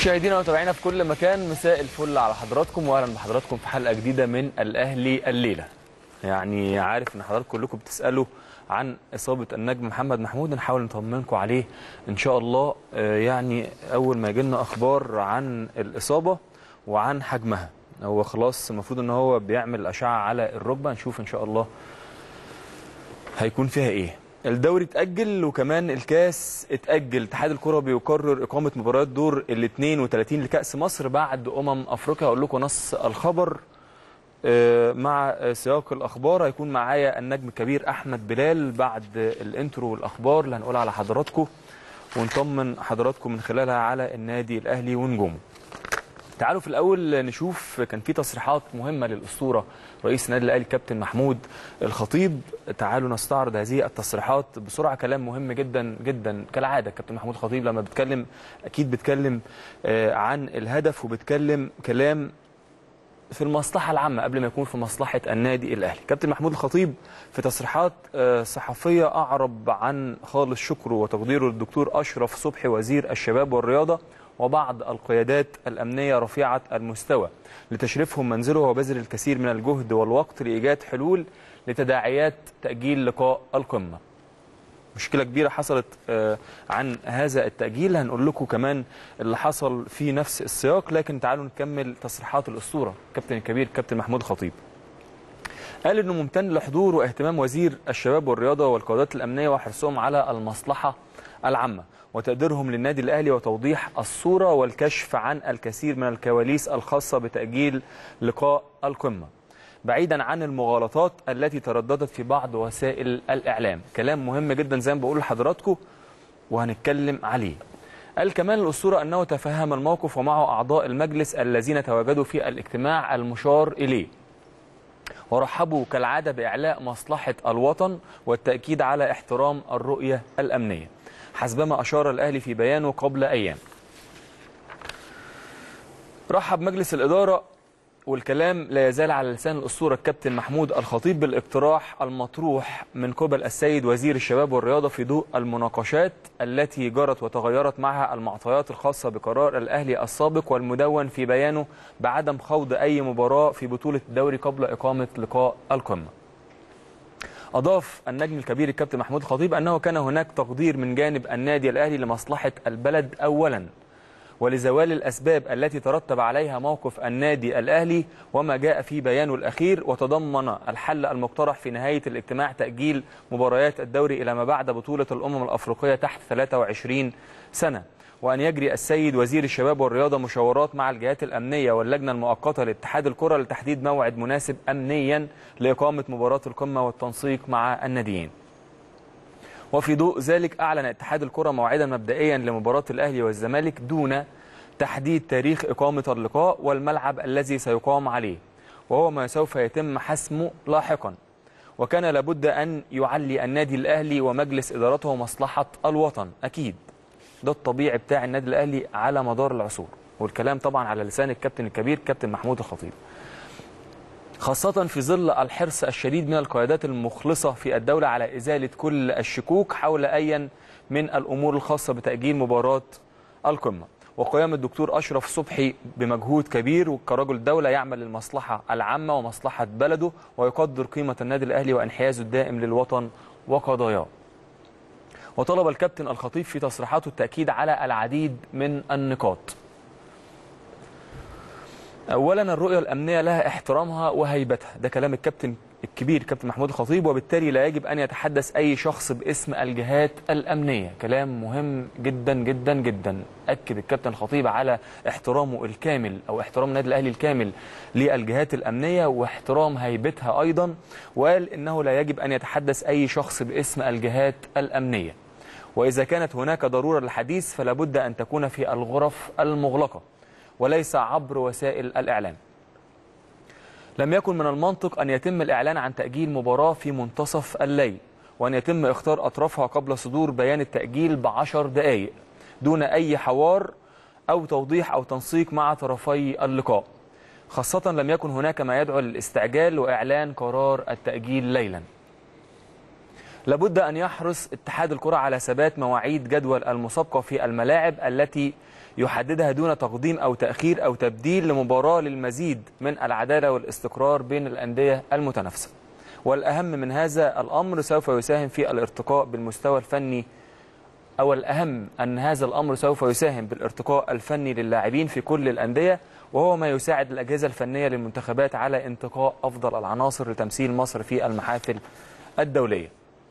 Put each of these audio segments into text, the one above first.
مشاهدينا ومتابعينا في كل مكان مساء الفل على حضراتكم واهلا بحضراتكم في حلقه جديده من الاهلي الليله. يعني عارف ان حضراتكم كلكم بتسالوا عن اصابه النجم محمد محمود نحاول نطمنكم عليه ان شاء الله آه، يعني اول ما يجي لنا اخبار عن الاصابه وعن حجمها. هو خلاص المفروض ان هو بيعمل اشعه على الركبه نشوف ان شاء الله هيكون فيها ايه الدوري اتأجل وكمان الكاس اتأجل اتحاد الكرة بيقرر إقامة مباريات دور ال 32 لكأس مصر بعد أمم أفريقيا هقول لكم نص الخبر آه، مع سياق الأخبار هيكون معايا النجم الكبير أحمد بلال بعد الانترو والأخبار اللي هنقولها على حضراتكم ونطمن حضراتكم من خلالها على النادي الأهلي ونجومه تعالوا في الاول نشوف كان في تصريحات مهمه للاسطوره رئيس النادي الاهلي كابتن محمود الخطيب تعالوا نستعرض هذه التصريحات بسرعه كلام مهم جدا جدا كالعاده كابتن محمود الخطيب لما بيتكلم اكيد بيتكلم آه، عن الهدف وبيتكلم كلام في المصلحة العامة قبل ما يكون في مصلحة النادي الأهلي كابتن محمود الخطيب في تصريحات آه، صحفية أعرب عن خالص شكره وتقديره للدكتور أشرف صبحي وزير الشباب والرياضة وبعض القيادات الأمنية رفيعة المستوى لتشريفهم منزله وبذل الكثير من الجهد والوقت لإيجاد حلول لتداعيات تأجيل لقاء القمة مشكلة كبيرة حصلت آه، عن هذا التأجيل هنقول لكم كمان اللي حصل في نفس السياق لكن تعالوا نكمل تصريحات الأسطورة كابتن الكبير كابتن محمود خطيب قال انه ممتن لحضور واهتمام وزير الشباب والرياضه والقيادات الامنيه وحرصهم على المصلحه العامه وتقديرهم للنادي الاهلي وتوضيح الصوره والكشف عن الكثير من الكواليس الخاصه بتاجيل لقاء القمه بعيدا عن المغالطات التي ترددت في بعض وسائل الاعلام كلام مهم جدا زي ما بقول لحضراتكم وهنتكلم عليه قال كمان الأسطورة أنه تفهم الموقف ومعه أعضاء المجلس الذين تواجدوا في الاجتماع المشار إليه ورحبوا كالعادة بإعلاء مصلحة الوطن والتأكيد على احترام الرؤية الأمنية حسبما أشار الأهلي في بيانه قبل أيام رحب مجلس الإدارة والكلام لا يزال على لسان الأسطورة الكابتن محمود الخطيب بالاقتراح المطروح من قبل السيد وزير الشباب والرياضة في ضوء المناقشات التي جرت وتغيرت معها المعطيات الخاصة بقرار الأهلي السابق والمدون في بيانه بعدم خوض أي مباراة في بطولة الدوري قبل إقامة لقاء القمة أضاف النجم الكبير الكابتن محمود الخطيب أنه كان هناك تقدير من جانب النادي الأهلي لمصلحة البلد أولاً ولزوال الأسباب التي ترتب عليها موقف النادي الأهلي وما جاء في بيانه الأخير وتضمن الحل المقترح في نهاية الاجتماع تأجيل مباريات الدوري إلى ما بعد بطولة الأمم الأفريقية تحت 23 سنة وأن يجري السيد وزير الشباب والرياضة مشاورات مع الجهات الأمنية واللجنة المؤقتة لاتحاد الكرة لتحديد موعد مناسب أمنيا لإقامة مباراة القمة والتنسيق مع الناديين وفي ضوء ذلك أعلن اتحاد الكرة موعدا مبدئيا لمباراة الأهلي والزمالك دون تحديد تاريخ إقامة اللقاء والملعب الذي سيقام عليه وهو ما سوف يتم حسمه لاحقا وكان لابد أن يعلي النادي الأهلي ومجلس إدارته مصلحة الوطن أكيد ده الطبيعي بتاع النادي الأهلي على مدار العصور والكلام طبعا على لسان الكابتن الكبير كابتن محمود الخطيب خاصة في ظل الحرص الشديد من القيادات المخلصة في الدولة على إزالة كل الشكوك حول أيا من الأمور الخاصة بتأجيل مباراة القمة وقيام الدكتور أشرف صبحي بمجهود كبير كرجل دولة يعمل للمصلحة العامة ومصلحة بلده ويقدر قيمة النادي الأهلي وانحيازه الدائم للوطن وقضاياه وطلب الكابتن الخطيب في تصريحاته التأكيد على العديد من النقاط اولا الرؤيه الامنيه لها احترامها وهيبتها ده كلام الكابتن الكبير كابتن محمود الخطيب وبالتالي لا يجب ان يتحدث اي شخص باسم الجهات الامنيه كلام مهم جدا جدا جدا اكد الكابتن الخطيب على احترامه الكامل او احترام النادي الاهلي الكامل للجهات الامنيه واحترام هيبتها ايضا وقال انه لا يجب ان يتحدث اي شخص باسم الجهات الامنيه واذا كانت هناك ضروره للحديث فلا بد ان تكون في الغرف المغلقه وليس عبر وسائل الإعلام لم يكن من المنطق أن يتم الإعلان عن تأجيل مباراة في منتصف الليل وأن يتم اختار أطرافها قبل صدور بيان التأجيل بعشر دقائق دون أي حوار أو توضيح أو تنسيق مع طرفي اللقاء خاصة لم يكن هناك ما يدعو للاستعجال وإعلان قرار التأجيل ليلا لابد أن يحرص اتحاد الكرة على ثبات مواعيد جدول المسابقة في الملاعب التي يحددها دون تقديم أو تأخير أو تبديل لمباراة للمزيد من العدالة والاستقرار بين الأندية المتنافسة والأهم من هذا الأمر سوف يساهم في الارتقاء بالمستوى الفني أو الأهم أن هذا الأمر سوف يساهم بالارتقاء الفني للاعبين في كل الأندية وهو ما يساعد الأجهزة الفنية للمنتخبات على انتقاء أفضل العناصر لتمثيل مصر في المحافل الدولية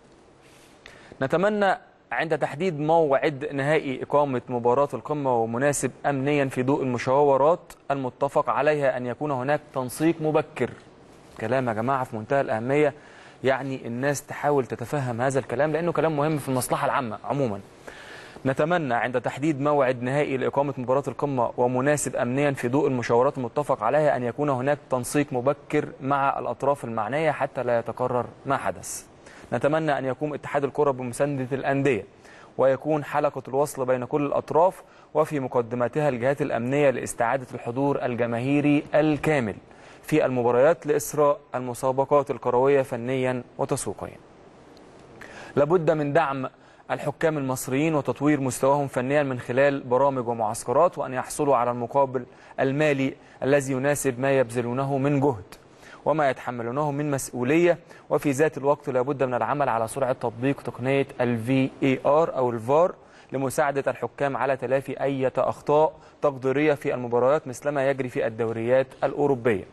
نتمنى عند تحديد موعد نهائي إقامة مباراة القمة ومناسب أمنيا في ضوء المشاورات المتفق عليها أن يكون هناك تنسيق مبكر كلام يا جماعة في منتهى الأهمية يعني الناس تحاول تتفهم هذا الكلام لأنه كلام مهم في المصلحة العامة عموما نتمنى عند تحديد موعد نهائي لإقامة مباراة القمة ومناسب أمنيا في ضوء المشاورات المتفق عليها أن يكون هناك تنسيق مبكر مع الأطراف المعنية حتى لا يتكرر ما حدث نتمنى أن يقوم اتحاد الكرة بمساندة الأندية ويكون حلقة الوصل بين كل الأطراف وفي مقدمتها الجهات الأمنية لاستعادة الحضور الجماهيري الكامل في المباريات لإسراء المسابقات الكروية فنيا وتسويقيا لابد من دعم الحكام المصريين وتطوير مستواهم فنيا من خلال برامج ومعسكرات وأن يحصلوا على المقابل المالي الذي يناسب ما يبذلونه من جهد وما يتحملونه من مسؤولية وفي ذات الوقت لابد من العمل على سرعة تطبيق تقنية ال VAR أو الفار لمساعدة الحكام على تلافي أي أخطاء تقديرية في المباريات مثلما يجري في الدوريات الأوروبية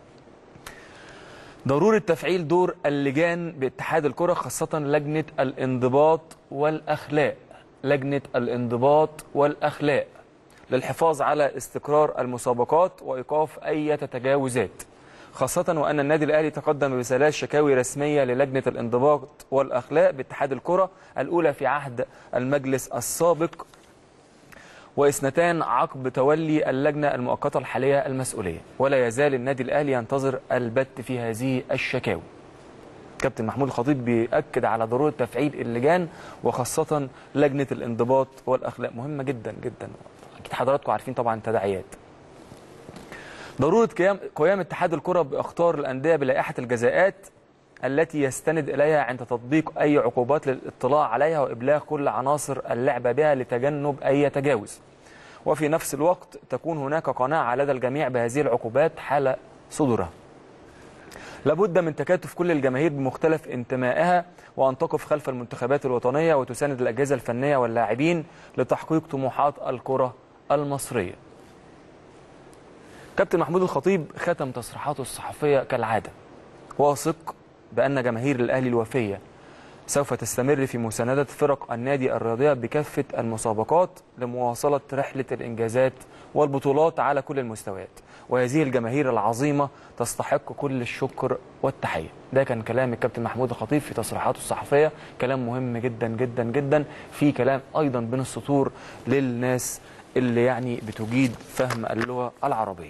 ضرورة تفعيل دور اللجان باتحاد الكرة خاصة لجنة الانضباط والأخلاق لجنة الانضباط والأخلاق للحفاظ على استقرار المسابقات وإيقاف أي تجاوزات خاصة وأن النادي الأهلي تقدم بثلاث شكاوي رسمية للجنة الانضباط والأخلاق باتحاد الكرة الأولى في عهد المجلس السابق واثنتان عقب تولي اللجنة المؤقتة الحالية المسؤولية ولا يزال النادي الأهلي ينتظر البت في هذه الشكاوي كابتن محمود الخطيب بيأكد على ضرورة تفعيل اللجان وخاصة لجنة الانضباط والأخلاق مهمة جدا جدا أكيد حضراتكم عارفين طبعا التداعيات ضرورة قيام قيام اتحاد الكرة بإخطار الأندية بلائحة الجزاءات التي يستند إليها عند تطبيق أي عقوبات للاطلاع عليها وإبلاغ كل عناصر اللعبة بها لتجنب أي تجاوز وفي نفس الوقت تكون هناك قناعة لدى الجميع بهذه العقوبات حال صدورها لابد من تكاتف كل الجماهير بمختلف انتمائها وأن تقف خلف المنتخبات الوطنية وتساند الأجهزة الفنية واللاعبين لتحقيق طموحات الكرة المصرية كابتن محمود الخطيب ختم تصريحاته الصحفية كالعادة واثق بأن جماهير الأهلي الوفية سوف تستمر في مساندة فرق النادي الرياضية بكافة المسابقات لمواصلة رحلة الإنجازات والبطولات على كل المستويات وهذه الجماهير العظيمة تستحق كل الشكر والتحية ده كان كلام الكابتن محمود الخطيب في تصريحاته الصحفية كلام مهم جدا جدا جدا في كلام أيضا بين السطور للناس اللي يعني بتجيد فهم اللغة العربية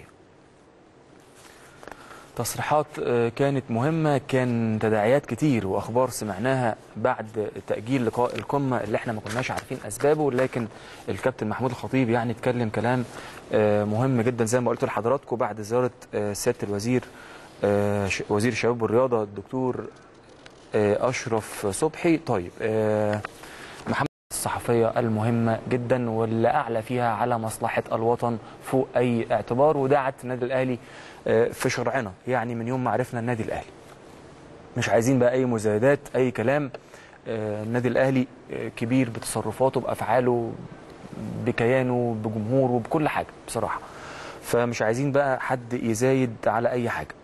تصريحات كانت مهمة كان تداعيات كتير وأخبار سمعناها بعد تأجيل لقاء القمة اللي احنا ما كناش عارفين أسبابه لكن الكابتن محمود الخطيب يعني اتكلم كلام مهم جدا زي ما قلت لحضراتكم بعد زيارة سيادة الوزير وزير الشباب والرياضة الدكتور أشرف صبحي طيب محمد الصحفية المهمة جدا واللي أعلى فيها على مصلحة الوطن فوق أي اعتبار ودعت النادي الأهلي في شرعنا يعني من يوم ما عرفنا النادي الأهلي مش عايزين بقى أي مزايدات أي كلام النادي الأهلي كبير بتصرفاته بأفعاله بكيانه بجمهوره بكل حاجة بصراحة فمش عايزين بقى حد يزايد على أي حاجة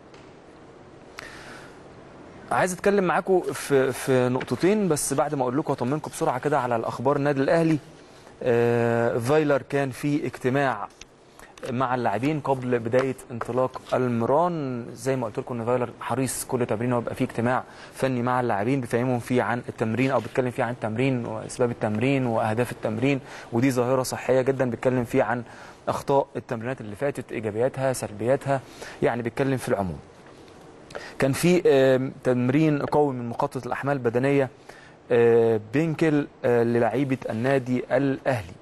عايز اتكلم معاكم في في نقطتين بس بعد ما اقول لكم واطمنكم بسرعه كده على الاخبار النادي الاهلي آه فايلر كان في اجتماع مع اللاعبين قبل بدايه انطلاق المران زي ما قلت لكم ان فايلر حريص كل تمرين ويبقى فيه اجتماع فني مع اللاعبين بيفهمهم فيه عن التمرين او بيتكلم فيه عن التمرين واسباب التمرين واهداف التمرين ودي ظاهره صحيه جدا بيتكلم فيه عن اخطاء التمرينات اللي فاتت ايجابياتها سلبياتها يعني بيتكلم في العموم كان في تمرين قوي من مخطط الاحمال البدنيه بينكل للعيبه النادي الاهلي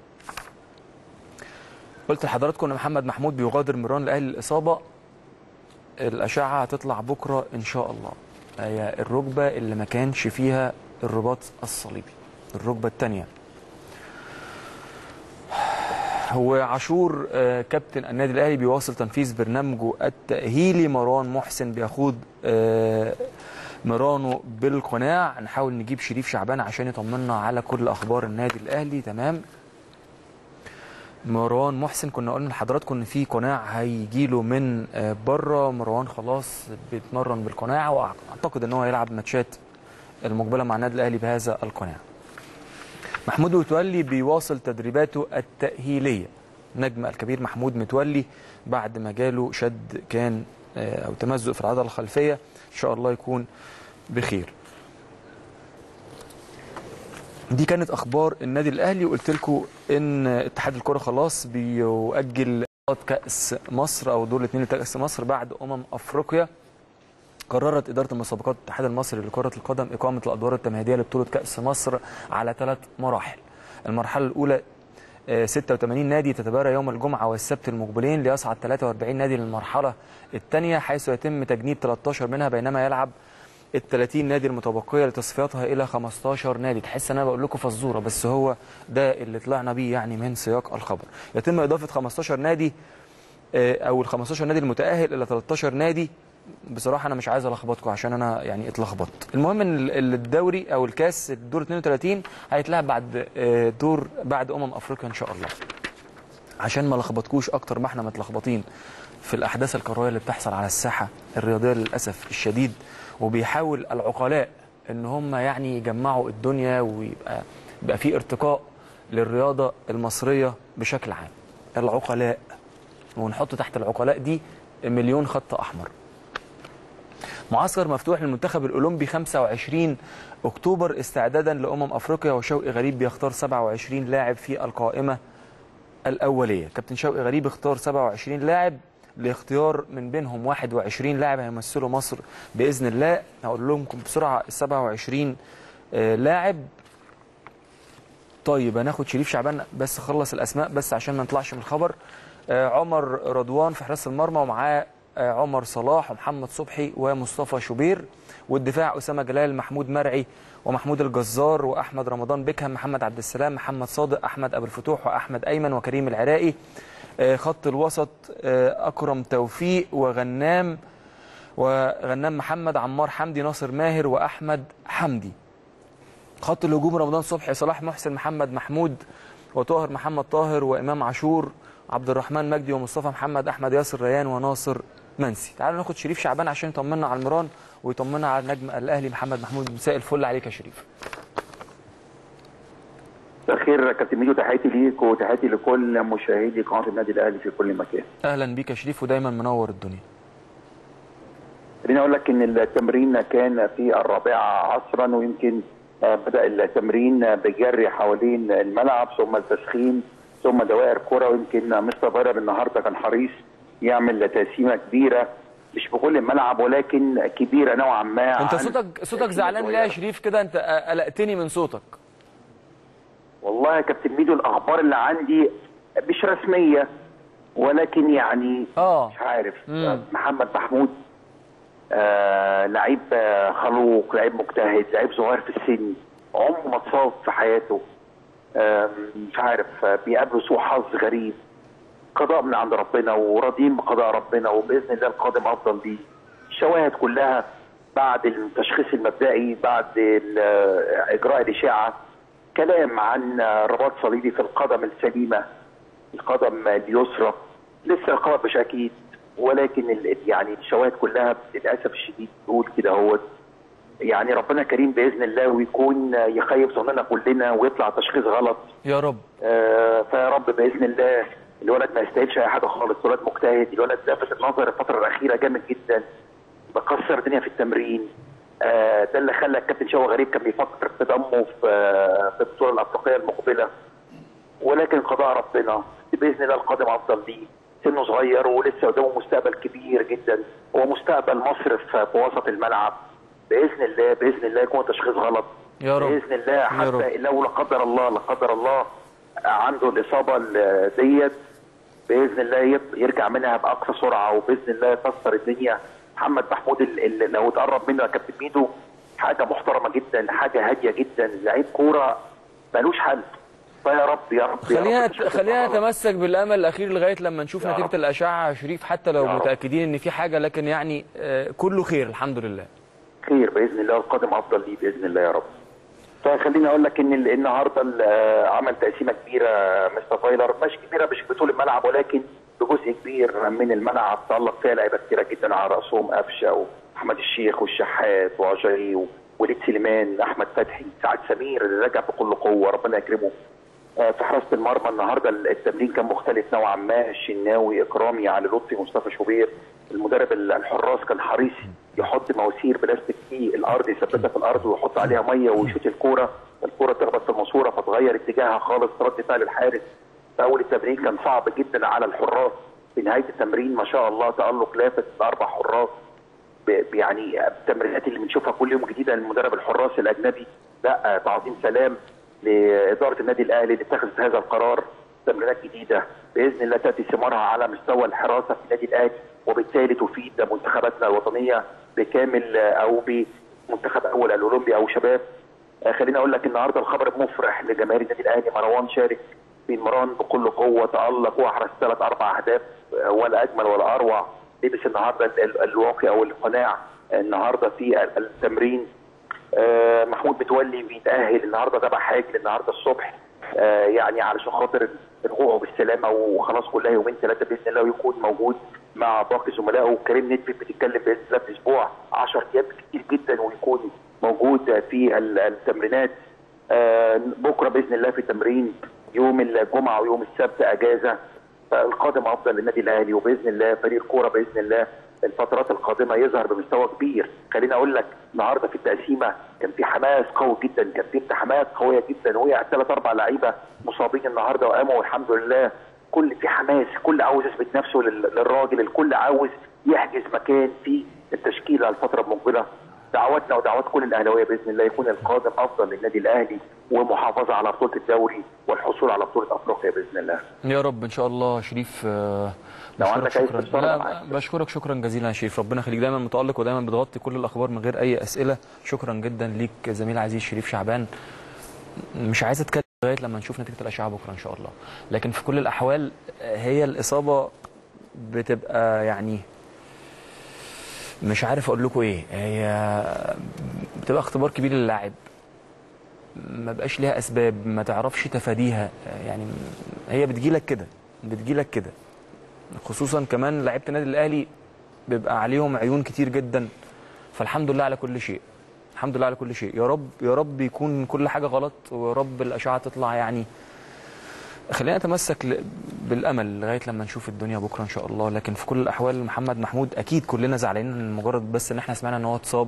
قلت لحضراتكم ان محمد محمود بيغادر مران لاهلي الاصابه الاشعه هتطلع بكره ان شاء الله هي الركبه اللي ما كانش فيها الرباط الصليبي الركبه الثانيه هو عاشور آه، كابتن النادي الاهلي بيواصل تنفيذ برنامجه التاهيلي مروان محسن بيخوض آه، مرانه بالقناع نحاول نجيب شريف شعبان عشان يطمنا على كل اخبار النادي الاهلي تمام مروان محسن كنا قلنا لحضراتكم ان في قناع هيجي له من آه، بره مروان خلاص بيتمرن بالقناع واعتقد ان هو هيلعب ماتشات المقبله مع النادي الاهلي بهذا القناع محمود متولي بيواصل تدريباته التأهيلية نجم الكبير محمود متولي بعد ما جاله شد كان آه، أو تمزق في العضلة الخلفية إن شاء الله يكون بخير دي كانت أخبار النادي الأهلي وقلت لكم إن اتحاد الكرة خلاص بيؤجل كأس مصر أو دور الاثنين كأس مصر بعد أمم أفريقيا قررت إدارة المسابقات الاتحاد المصري لكرة القدم إقامة الأدوار التمهيدية لبطولة كأس مصر على ثلاث مراحل. المرحلة الأولى آه، 86 نادي تتبارى يوم الجمعة والسبت المقبلين ليصعد 43 نادي للمرحلة الثانية حيث يتم تجنيب 13 منها بينما يلعب ال 30 نادي المتبقية لتصفياتها إلى 15 نادي تحس إن أنا بقول لكم فزورة بس هو ده اللي طلعنا بيه يعني من سياق الخبر. يتم إضافة 15 نادي آه، أو ال 15 نادي المتأهل إلى 13 نادي بصراحه انا مش عايز الخبطكم عشان انا يعني اتلخبطت المهم ان ال- الدوري او الكاس الدور 32 هيتلعب بعد آه، دور بعد امم افريقيا ان شاء الله عشان ما لخبطكوش اكتر ما احنا متلخبطين في الاحداث الكرويه اللي بتحصل على الساحه الرياضيه للاسف الشديد وبيحاول العقلاء ان هم يعني يجمعوا الدنيا ويبقى يبقى في ارتقاء للرياضه المصريه بشكل عام العقلاء ونحط تحت العقلاء دي مليون خط احمر معسكر مفتوح للمنتخب الاولمبي 25 اكتوبر استعدادا لامم افريقيا وشوقي غريب بيختار 27 لاعب في القائمه الاوليه كابتن شوقي غريب اختار 27 لاعب لاختيار من بينهم 21 لاعب هيمثلوا مصر باذن الله هقول لكم بسرعه ال 27 آه، لاعب طيب هناخد شريف شعبان بس خلص الاسماء بس عشان ما نطلعش من الخبر آه، عمر رضوان في حراسه المرمى ومعاه آه، عمر صلاح ومحمد صبحي ومصطفى شوبير والدفاع اسامه جلال محمود مرعي ومحمود الجزار واحمد رمضان بيكهام محمد عبد السلام محمد صادق احمد ابو الفتوح واحمد ايمن وكريم العراقي آه، خط الوسط آه، اكرم توفيق وغنام وغنام محمد عمار حمدي ناصر ماهر واحمد حمدي خط الهجوم رمضان صبحي صلاح محسن محمد محمود وطاهر محمد طاهر وامام عاشور عبد الرحمن مجدي ومصطفى محمد احمد ياسر ريان وناصر منسي تعالوا ناخد شريف شعبان عشان يطمنا على المران ويطمنا على النجم الاهلي محمد محمود مساء الفل عليك يا شريف مساء الخير يا كابتن ميدو تحياتي ليك وتحياتي لكل مشاهدي قناه النادي الاهلي في كل مكان. اهلا بيك يا شريف ودايما منور الدنيا خليني اقول لك ان التمرين كان في الرابعه عصرا ويمكن آه، بدا التمرين بجري حوالين الملعب ثم التسخين ثم دوائر كره ويمكن مستر فايرر النهارده كان حريص يعمل تقسيمه كبيره مش بكل الملعب ولكن كبيره نوعا ما انت عن صوتك صوتك تقسيمة زعلان ليه يا صغيرة. شريف كده انت قلقتني من صوتك والله يا كابتن ميدو الاخبار اللي عندي مش رسميه ولكن يعني اه مش عارف مم. محمد محمود آه لعيب آه خلوق لعيب مجتهد لعيب صغير في السن عمره ما اتصاب في حياته آه مش عارف آه بيقابله سوء حظ غريب قضاء من عند ربنا وراضيين بقضاء ربنا وباذن الله القادم افضل ليه الشواهد كلها بعد التشخيص المبدئي بعد ال- آه، اجراء الاشاعه كلام عن آه، رباط صليبي في القدم السليمه القدم اليسرى لسه الخبر مش اكيد ولكن ال- ال- يعني الشواهد كلها للاسف الشديد تقول كده هو يعني ربنا كريم باذن الله ويكون يخيب ظننا كلنا ويطلع تشخيص غلط يا رب آه، فيا رب باذن الله الولد ما يستاهلش اي حاجه خالص الولد مجتهد الولد لافت النظر الفتره الاخيره جامد جدا بكسر الدنيا في التمرين آه، ده اللي خلى الكابتن شوقي غريب كان بيفكر في ضمه في آه، في البطوله الافريقيه المقبله ولكن قضاء ربنا باذن الله القادم افضل ليه سنه صغير ولسه قدامه مستقبل كبير جدا هو مستقبل مصر في في وسط الملعب باذن الله باذن الله يكون تشخيص غلط يا رب باذن الله يا حتى رب. لو لا قدر الله لا قدر الله عنده الاصابه ال- ديت باذن الله يب- يرجع منها باقصى سرعه وباذن الله يكسر الدنيا محمد محمود ال- ال- لو اتقرب منه يا كابتن ميدو حاجه محترمه جدا حاجه هاديه جدا لعيب كوره ملوش حل فيا رب يا رب يا خلينا رب نشوف خلينا النهاردة. نتمسك بالامل الاخير لغايه لما نشوف يا نتيجه رب. الاشعه يا شريف حتى لو يا رب. متاكدين ان في حاجه لكن يعني آه، كله خير الحمد لله خير باذن الله القادم افضل ليه باذن الله يا رب. فخليني اقول لك ان ال- النهارده ال- آه، عمل تقسيمه كبيره مستر فايلر مش كبيره مش بطول الملعب ولكن بجزء كبير من الملعب تالق فيها لعيبه كتيره جدا على راسهم قفشه واحمد الشيخ والشحات وعجري و- وليد سليمان احمد فتحي سعد سمير اللي رجع بكل قوه ربنا يكرمه آه، في حراسه المرمى النهارده التمرين كان مختلف نوعا ما الشناوي اكرامي علي لطفي مصطفى شوبير المدرب الحراس كان حريص يحط مواسير بلاستيك في الارض يثبتها في الارض ويحط عليها ميه ويشوط الكوره الكوره تخبط في الماسوره فتغير اتجاهها خالص رد فعل الحارس في اول التمرين كان صعب جدا على الحراس في نهايه التمرين ما شاء الله تالق لافت باربع حراس ب- ب- يعني التمرينات اللي بنشوفها كل يوم جديده للمدرب الحراس الاجنبي لا آه، تعظيم سلام لاداره النادي الاهلي اللي اتخذت هذا القرار تمرينات جديده باذن الله تاتي ثمارها على مستوى الحراسه في النادي الاهلي وبالتالي تفيد منتخباتنا الوطنيه بكامل آه، او بمنتخب اول الاولمبي او شباب آه، خليني اقول لك النهارده الخبر مفرح لجماهير النادي الاهلي مروان شارك في المران بكل قوه تالق واحرز ثلاث اربع اهداف آه، ولا اجمل ولا اروع لبس النهارده ال- ال- الواقي او القناع النهارده في ال- التمرين آه، محمود متولي بيتاهل النهارده تبع حاجل النهارده الصبح آه، يعني علشان خاطر رجوعه بالسلامه وخلاص كلها يومين ثلاثه باذن الله ويكون موجود مع باقي زملائه كريم ندفي بتتكلم باذن الله في اسبوع 10 ايام كتير جدا ويكون موجود في ال- التمرينات آه، بكره باذن الله في تمرين يوم الجمعه ويوم السبت اجازه فالقادم افضل للنادي الاهلي وباذن الله فريق الكوره باذن الله الفترات القادمه يظهر بمستوى كبير خليني اقول لك النهارده في التقسيمه كان في حماس قوي جدا كان في التحامات قويه جدا وقع ثلاث اربع لعيبه مصابين النهارده وقاموا والحمد لله كل في حماس كل عاوز يثبت نفسه لل- للراجل الكل عاوز يحجز مكان في التشكيله الفتره المقبله دعواتنا ودعوات كل الاهلاويه باذن الله يكون القادم افضل للنادي الاهلي ومحافظه على بطوله الدوري والحصول على بطوله افريقيا باذن الله يا رب ان شاء الله شريف آه، لو بشكرك عندك أي شكرا استفسار لا معاك. بشكرك شكرا جزيلا يا شريف ربنا يخليك دايما متالق ودايما بتغطي كل الاخبار من غير اي اسئله شكرا جدا ليك زميل عزيز شريف شعبان مش عايز اتكلم لغايه لما نشوف نتيجه الاشعه بكره ان شاء الله لكن في كل الاحوال آه، هي الاصابه بتبقى يعني مش عارف اقول لكم ايه هي بتبقى اختبار كبير للاعب ما بقاش ليها اسباب ما تعرفش تفاديها يعني هي بتجيلك كده بتجيلك كده خصوصا كمان لعيبه النادي الاهلي بيبقى عليهم عيون كتير جدا فالحمد لله على كل شيء الحمد لله على كل شيء يا رب يا رب يكون كل حاجه غلط ويا رب الاشعه تطلع يعني خلينا نتمسك ل- بالامل لغايه لما نشوف الدنيا بكره ان شاء الله لكن في كل الاحوال محمد محمود اكيد كلنا زعلانين من مجرد بس ان احنا سمعنا ان هو اتصاب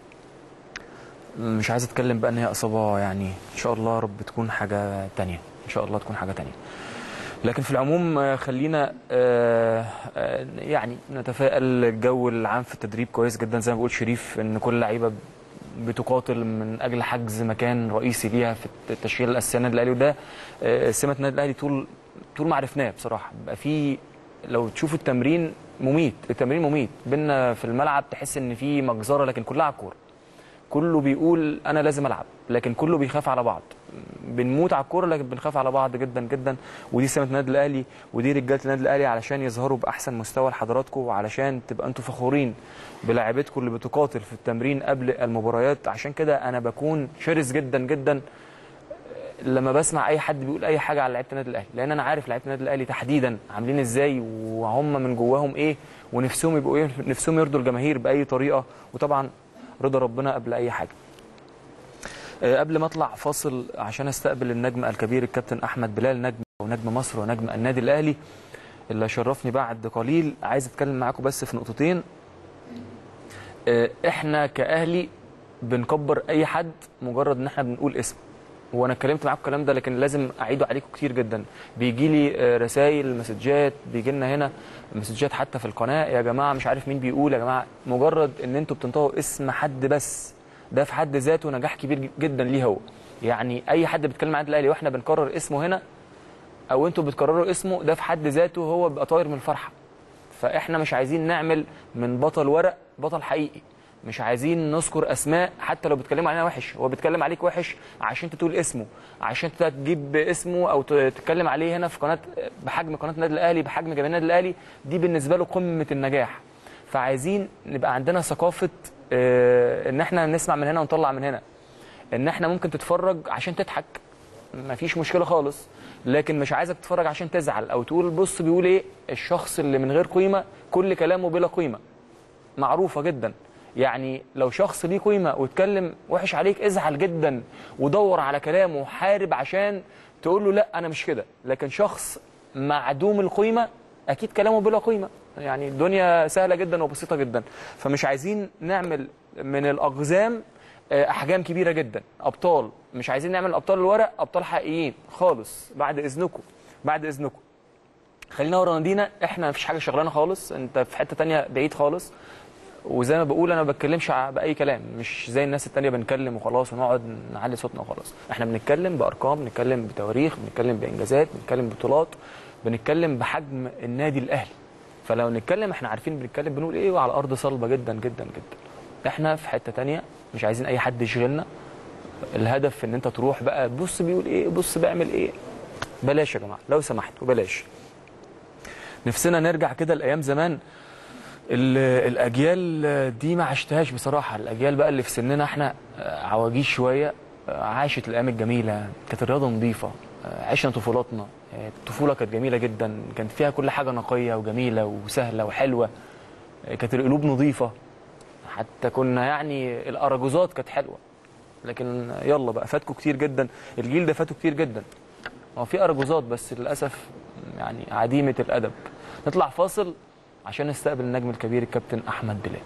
مش عايز اتكلم بقى ان هي اصابه يعني ان شاء الله يا رب تكون حاجه تانية ان شاء الله تكون حاجه تانية لكن في العموم آه، خلينا آه، آه، يعني نتفائل الجو العام في التدريب كويس جدا زي ما بقول شريف ان كل لعيبه بتقاتل من اجل حجز مكان رئيسي ليها في التشكيله الاساسيه النادي الاهلي وده آه، سمه النادي الاهلي طول طول ما عرفناه بصراحه بقى في لو تشوفوا التمرين مميت التمرين مميت بينا في الملعب تحس ان في مجزره لكن كلها على الكوره كله بيقول انا لازم العب لكن كله بيخاف على بعض بنموت على الكوره لكن بنخاف على بعض جدا جدا ودي سمه النادي الاهلي ودي رجاله النادي الاهلي علشان يظهروا باحسن مستوى لحضراتكم وعلشان تبقى انتوا فخورين بلاعيبتكم اللي بتقاتل في التمرين قبل المباريات عشان كده انا بكون شرس جدا جدا لما بسمع اي حد بيقول اي حاجه على لعيبه النادي الاهلي لان انا عارف لعيبه النادي الاهلي تحديدا عاملين ازاي وهم من جواهم ايه ونفسهم يبقوا ايه نفسهم يرضوا الجماهير باي طريقه وطبعا رضا ربنا قبل اي حاجه آه، قبل ما اطلع فاصل عشان استقبل النجم الكبير الكابتن احمد بلال نجم ونجم مصر ونجم النادي الاهلي اللي شرفني بعد قليل عايز اتكلم معاكم بس في نقطتين آه، احنا كاهلي بنكبر اي حد مجرد ان احنا بنقول اسم وانا اتكلمت معاكم الكلام ده لكن لازم اعيده عليكم كتير جدا بيجي لي رسائل مسجات بيجي لنا هنا مسجات حتى في القناه يا جماعه مش عارف مين بيقول يا جماعه مجرد ان انتوا بتنطقوا اسم حد بس ده في حد ذاته نجاح كبير جدا ليه هو يعني اي حد بيتكلم عن النادي الاهلي واحنا بنكرر اسمه هنا او انتوا بتكرروا اسمه ده في حد ذاته هو بيبقى طاير من الفرحه فاحنا مش عايزين نعمل من بطل ورق بطل حقيقي مش عايزين نذكر اسماء حتى لو بيتكلموا علينا وحش هو بيتكلم عليك وحش عشان انت تقول اسمه عشان انت تجيب اسمه او ت- تتكلم عليه هنا في قناه بحجم قناه النادي الاهلي بحجم جماهير النادي الاهلي دي بالنسبه له قمه النجاح فعايزين نبقى عندنا ثقافه آه، ان احنا نسمع من هنا ونطلع من هنا ان احنا ممكن تتفرج عشان تضحك مفيش مشكله خالص لكن مش عايزك تتفرج عشان تزعل او تقول بص بيقول ايه الشخص اللي من غير قيمه كل كلامه بلا قيمه معروفه جدا يعني لو شخص ليه قيمه واتكلم وحش عليك ازعل جدا ودور على كلامه وحارب عشان تقول له لا انا مش كده لكن شخص معدوم القيمه اكيد كلامه بلا قيمه يعني الدنيا سهله جدا وبسيطه جدا فمش عايزين نعمل من الاقزام آه، احجام كبيره جدا ابطال مش عايزين نعمل ابطال الورق ابطال حقيقيين خالص بعد اذنكم بعد اذنكم خلينا ورا نادينا احنا مفيش حاجه شغلانه خالص انت في حته تانية بعيد خالص وزي ما بقول انا ما بتكلمش ع- باي كلام مش زي الناس التانية بنتكلم وخلاص ونقعد نعلي صوتنا وخلاص احنا بنتكلم بارقام بنتكلم بتواريخ بنتكلم بانجازات بنتكلم ببطولات بنتكلم بحجم النادي الاهلي فلو نتكلم احنا عارفين بنتكلم بنقول ايه وعلى ارض صلبه جدا جدا جدا احنا في حته تانية مش عايزين اي حد يشغلنا الهدف ان انت تروح بقى بص بيقول ايه بص بيعمل ايه بلاش يا جماعه لو سمحتوا بلاش نفسنا نرجع كده لايام زمان ال- الاجيال دي ما عشتهاش بصراحه الاجيال بقى اللي في سننا احنا آه، عواجيز شويه آه، عاشت الايام الجميله كانت الرياضه نظيفه آه، عشنا طفولاتنا آه، الطفوله كانت جميله جدا كانت فيها كل حاجه نقيه وجميله وسهله وحلوه آه، كانت القلوب نظيفه حتى كنا يعني الاراجوزات كانت حلوه لكن يلا بقى فاتكوا كتير جدا الجيل ده فاتوا كتير جدا هو في اراجوزات بس للاسف يعني عديمه الادب نطلع فاصل عشان نستقبل النجم الكبير الكابتن احمد بلال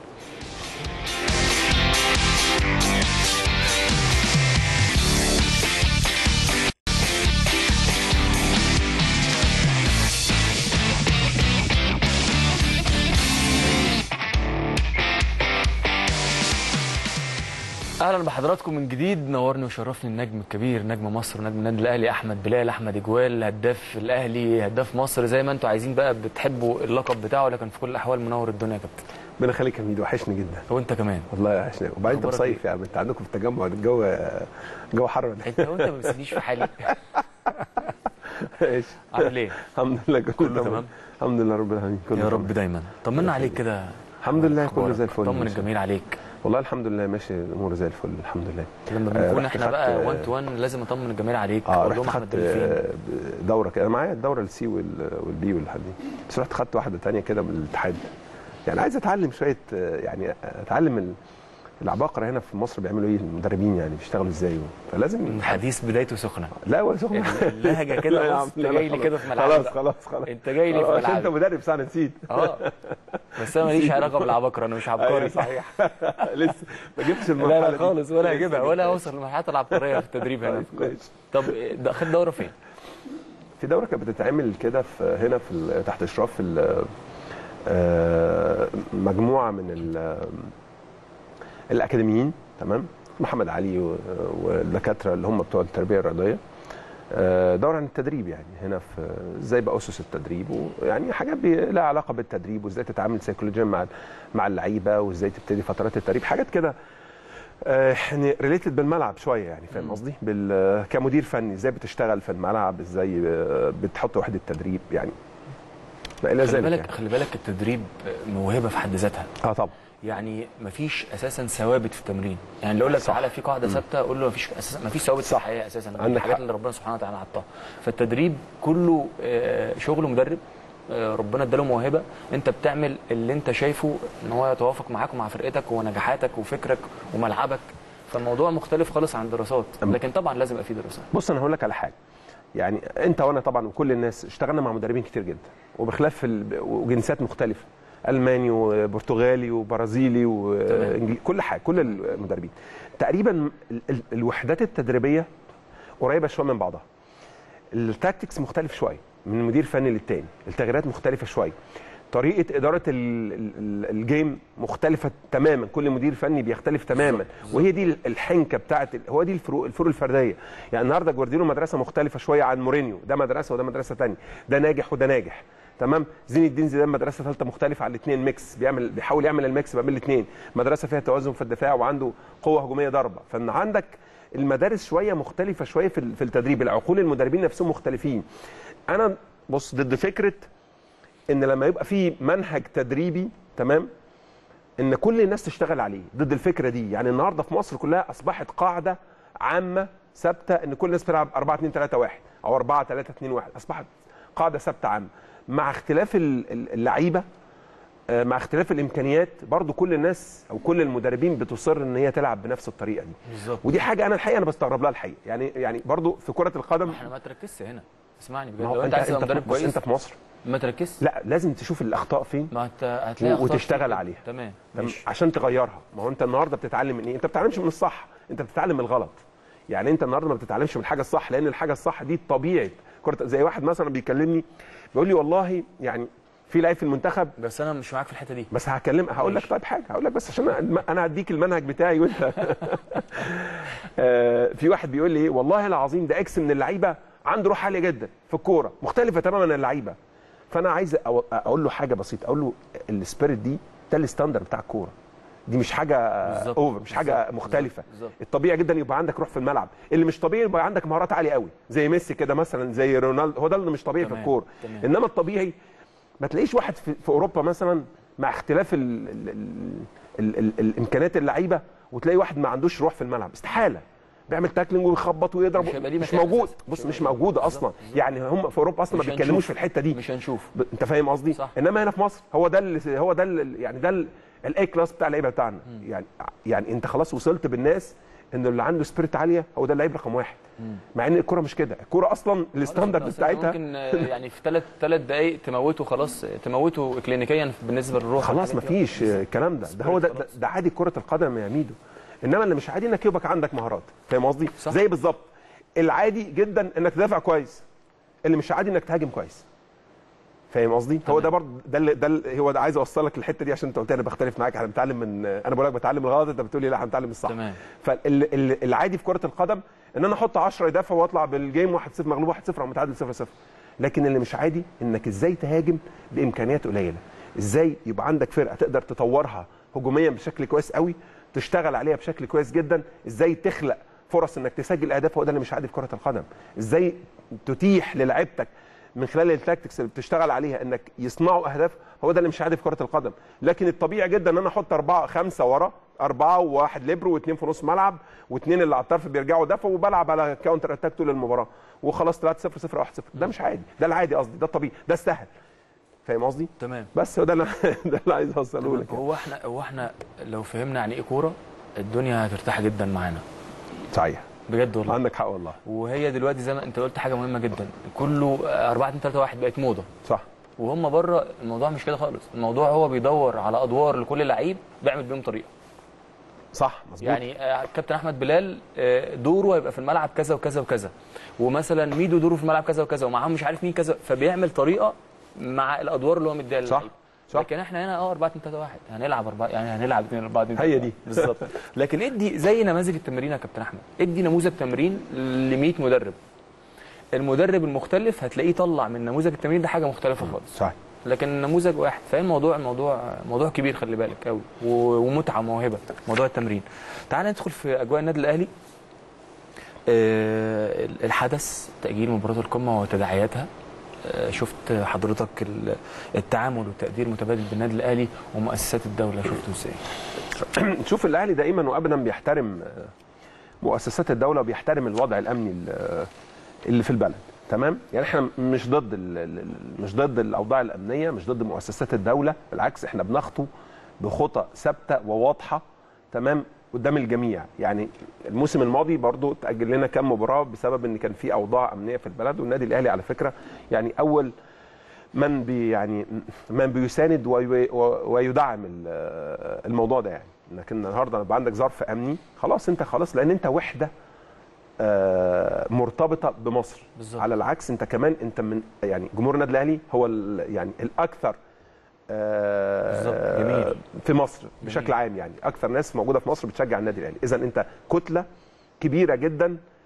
اهلا بحضراتكم من جديد نورني وشرفني النجم الكبير نجم مصر ونجم النادي الاهلي احمد بلال احمد اجوال هداف الاهلي هداف مصر زي ما انتوا عايزين بقى بتحبوا اللقب بتاعه لكن في كل الاحوال منور الدنيا يا كابتن ربنا يخليك يا ميدو وحشني جدا وانت كمان والله وحشني وبعدين انت أخبارك مصيف يا عم انت عندكم في التجمع الجو جو حر ولا انت وانت ما بتسيبنيش في حالي ايش عامل ايه الحمد لله كله كله تمام تمام؟ الحمد لله رب العالمين كله يا رب تمام. دايما طمنا عليك كده الحمد لله كله أخبارك. زي الفل طمن الجميل عليك والله الحمد لله ماشي الامور زي الفل الحمد لله لما آه، بنكون رحت احنا بقى خدت- 1 تو 1 لازم اطمن الجميل عليك اه اقول رحت لهم احمد خدت بلال فين آه، دوره كده أنا معايا الدوره السي وال- والبي والحاجات دي بس رحت خدت واحده تانية كده من الاتحاد يعني عايز اتعلم شويه آه، يعني اتعلم ال- العباقره هنا في مصر بيعملوا ايه المدربين يعني بيشتغلوا ازاي فلازم الحديث بدايته سخنه لا ولا سخنة اللهجه لا كده يا بص عم، انت لا، لا، جاي لي خلاص. كده في ملعبي خلاص بقى. خلاص خلاص انت جاي لي في عشان انت ملعبي مدرب صح انا نسيت اه بس انا ماليش علاقه بالعباقره انا مش عبقري ايوه صحيح لسه ما جبتش لا المرحله لا دي. خالص ولا لسه هجيبها ما ولا جبتهاش. اوصل لمرحله العبقريه في التدريب هنا ماشي. طب ده خد دوره فين؟ في دوره كانت بتتعمل كده في هنا في ال- تحت اشراف ال- آه، مجموعه من ال- الاكاديميين تمام محمد علي و- والدكاتره اللي هم بتوع التربيه الرياضيه آه، دوره عن التدريب يعني هنا في ازاي بقى اسس التدريب ويعني حاجات بي- لها علاقه بالتدريب وازاي تتعامل سيكولوجيا مع مع اللعيبه وازاي تبتدي فترات التدريب حاجات كده آه، يعني ريليتد بالملعب شويه يعني فاهم مم. قصدي بال كمدير فني ازاي بتشتغل في الملعب ازاي آه، بتحط وحده تدريب يعني ما الى خلي ذلك بالك يعني. خلي بالك التدريب موهبه في حد ذاتها اه طبعا يعني مفيش اساسا ثوابت في التمرين يعني اللي يقول لك صح. تعالى في قاعده ثابته قول له مفيش اساسا مفيش ثوابت في صح. الحياه اساسا دي عندك الحاجات حق. اللي ربنا سبحانه وتعالى حطها فالتدريب كله آه، شغل مدرب آه، ربنا اداله موهبه انت بتعمل اللي انت شايفه ان هو يتوافق معاك ومع فرقتك ونجاحاتك وفكرك وملعبك فالموضوع مختلف خالص عن دراسات أم- لكن طبعا لازم يبقى في دراسات بص انا هقول لك على حاجه يعني انت وانا طبعا وكل الناس اشتغلنا مع مدربين كتير جدا وبخلاف ال... وجنسيات مختلفه الماني وبرتغالي وبرازيلي وانجليزي كل حاجه كل المدربين تقريبا ال... ال... الوحدات التدريبيه قريبه شويه من بعضها التاكتكس مختلف شويه من مدير فني للتاني التغييرات مختلفه شويه طريقه اداره ال- ال- ال- الجيم مختلفه تماما كل مدير فني بيختلف تماما وهي دي الحنكه بتاعت ال- هو دي الفروق الفروق الفرديه يعني النهارده جوارديولا مدرسه مختلفه شويه عن مورينيو ده مدرسه وده مدرسه تانية ده ناجح وده ناجح تمام زين الدين زيدان مدرسه ثالثه مختلفه عن الاثنين ميكس بيعمل بيحاول يعمل الميكس ما بين الاثنين مدرسه فيها توازن في الدفاع وعنده قوه هجوميه ضربه فان عندك المدارس شويه مختلفه شويه في ال- في التدريب العقول المدربين نفسهم مختلفين انا بص ضد فكره ان لما يبقى في منهج تدريبي تمام ان كل الناس تشتغل عليه ضد الفكره دي يعني النهارده في مصر كلها اصبحت قاعده عامه ثابته ان كل الناس بتلعب 4 2 3 1 او 4 3 2 1 اصبحت قاعده ثابته عامه مع اختلاف ال- ال- اللعيبه آه، مع اختلاف الامكانيات برضو كل الناس او كل المدربين بتصر ان هي تلعب بنفس الطريقه دي بالظبط ودي حاجه انا الحقيقه انا بستغرب لها الحقيقه يعني يعني برضو في كره القدم احنا ما تركزش هنا اسمعني بجد ما هو لو انت عايز تبقى مدرب بس كويس انت في مصر ما تركزش لا لازم تشوف الاخطاء فين ما انت هتلاقي و- أخطاء وتشتغل كتير. عليها. تمام تمام؟ ماشي عشان تغيرها ما هو انت النهارده بتتعلم من ايه انت ما بتتعلمش من الصح انت بتتعلم من الغلط يعني انت النهارده ما بتتعلمش من الحاجه الصح لان الحاجه الصح دي طبيعه كره زي واحد مثلا بيكلمني بيقول لي والله يعني في لعيب في المنتخب بس انا مش معاك في الحته دي بس هكلم هقول لك ماشي. طيب حاجه هقول لك بس عشان أنا- انا هديك المنهج بتاعي وانت آه، في واحد بيقول لي ايه والله العظيم ده اكس من اللعيبه عنده روح عاليه جدا في الكوره مختلفه تماما عن اللعيبه فانا عايز أو- اقول له حاجه بسيطه اقول له السبيريت دي ده الستاندر بتاع الكوره دي مش حاجه بالظبط. اوفر مش حاجه بالظبط. مختلفه بالظبط. الطبيعي جدا يبقى عندك روح في الملعب اللي مش طبيعي يبقى عندك مهارات عاليه قوي زي ميسي كده مثلا زي رونالدو هو ده اللي مش طبيعي في تمام. الكوره تمام. انما الطبيعي ما تلاقيش واحد في, في اوروبا مثلا مع اختلاف ال ال ال ال ال الامكانيات اللعيبه وتلاقي واحد ما عندوش روح في الملعب استحاله بيعمل تاكلينج ويخبط ويضرب مش هيبقى ليه مش مكان موجود أساساً. بص مش مش هيبقى- موجوده اصلا بالظبط. يعني هم في اوروبا اصلا ما مش بيتكلموش هنشوف. في الحته دي مش هنشوف ب- انت فاهم قصدي صح. انما هنا في مصر هو ده اللي هو ده اللي يعني ده ال- الاي كلاس بتاع اللعيبه بتاعنا يعني يعني انت خلاص وصلت بالناس ان اللي عنده سبيريت عاليه هو ده اللعيب رقم واحد مع ان الكوره مش كده الكوره اصلا الستاندرد أصل أنت بتاعتها ممكن آه، يعني في ثلاث ثلاث دقائق تموته خلاص تموته كلينيكيا بالنسبه للروح خلاص والحاجات دي. مفيش الكلام ده ده هو ده, ده, ده عادي كره القدم يا ميدو انما اللي مش عادي انك يبقى عندك مهارات فاهم قصدي صح. زي بالظبط العادي جدا انك تدافع كويس اللي مش عادي انك تهاجم كويس فاهم قصدي هو ده برضه ده اللي ده اللي هو ده عايز اوصلك الحته دي عشان انت قلت لي انا بختلف معاك احنا بنتعلم من انا بقول لك بتعلم الغلط انت بتقول لي لا احنا بنتعلم الصح تمام. فالعادي في كره القدم ان انا احط 10 يدافع واطلع بالجيم 1-0 مغلوب 1-0 او متعادل 0-0 لكن اللي مش عادي انك ازاي تهاجم بامكانيات قليله ازاي يبقى عندك فرقه تقدر تطورها هجوميا بشكل كويس قوي تشتغل عليها بشكل كويس جدا ازاي تخلق فرص انك تسجل اهداف هو ده اللي مش عادي في كره القدم ازاي تتيح للاعيبتك من خلال التاكتكس اللي بتشتغل عليها انك يصنعوا اهداف هو ده اللي مش عادي في كره القدم لكن الطبيعي جدا ان انا احط اربعه خمسه ورا اربعه وواحد ليبرو واثنين في نص ملعب واثنين اللي على الطرف بيرجعوا دفعوا وبلعب على كاونتر اتاك طول المباراه وخلاص 3 0 0 1 0 ده مش عادي ده العادي قصدي ده الطبيعي ده السهل فاهم قصدي تمام بس هو ده اللي ده اللي عايز اوصله لك يعني. هو احنا هو احنا لو فهمنا يعني ايه كوره الدنيا هترتاح جدا معانا صحيح بجد والله عندك حق والله وهي دلوقتي زي ما انت قلت حاجه مهمه جدا كله 4 2 3 1 بقت موضه صح وهم بره الموضوع مش كده خالص الموضوع هو بيدور على ادوار لكل لعيب بيعمل بيهم طريقه صح مظبوط يعني آه، كابتن احمد بلال آه، دوره هيبقى في الملعب كذا وكذا وكذا ومثلا ميدو دوره في الملعب كذا وكذا ومعاهم مش عارف مين كذا فبيعمل طريقه مع الادوار اللي هو مديها صح، للعيب صح. لكن احنا هنا اه 4 2 3 1 هنلعب 4 يعني هنلعب 2 4 2 هي دي. بالظبط لكن ادي زي نماذج التمرين يا كابتن احمد ادي نموذج تمرين ل 100 مدرب المدرب المختلف هتلاقيه طلع من نموذج التمرين ده حاجه مختلفه خالص صح لكن نموذج واحد فهي الموضوع الموضوع موضوع كبير خلي بالك قوي ومتعه وموهبه موضوع التمرين تعال ندخل في اجواء النادي الاهلي آه، الحدث تاجيل مباراه القمه وتداعياتها آه، شفت حضرتك ال- التعامل والتقدير المتبادل بالنادي الاهلي ومؤسسات الدوله شفته ازاي شوف الاهلي دائما وابدا بيحترم آه، مؤسسات الدوله وبيحترم الوضع الامني ال- آه، اللي في البلد تمام يعني احنا مش ضد ال- ال- ال- مش ضد الاوضاع الامنيه مش ضد مؤسسات الدوله بالعكس احنا بنخطو بخطى ثابته وواضحه تمام قدام الجميع يعني الموسم الماضي برضو تاجل لنا كام مباراه بسبب ان كان في اوضاع امنيه في البلد والنادي الاهلي على فكره يعني اول من بي يعني من بيساند وي- ويدعم ال- الموضوع ده يعني انك النهارده يبقى عندك ظرف امني خلاص انت خلاص لان انت وحده آه، مرتبطه بمصر بالظبط. على العكس انت كمان انت من يعني جمهور النادي الاهلي هو ال- يعني الاكثر آه، بالظبط. جميل. في مصر بشكل عام يعني اكثر ناس موجوده في مصر بتشجع النادي الاهلي اذا انت كتله كبيره جدا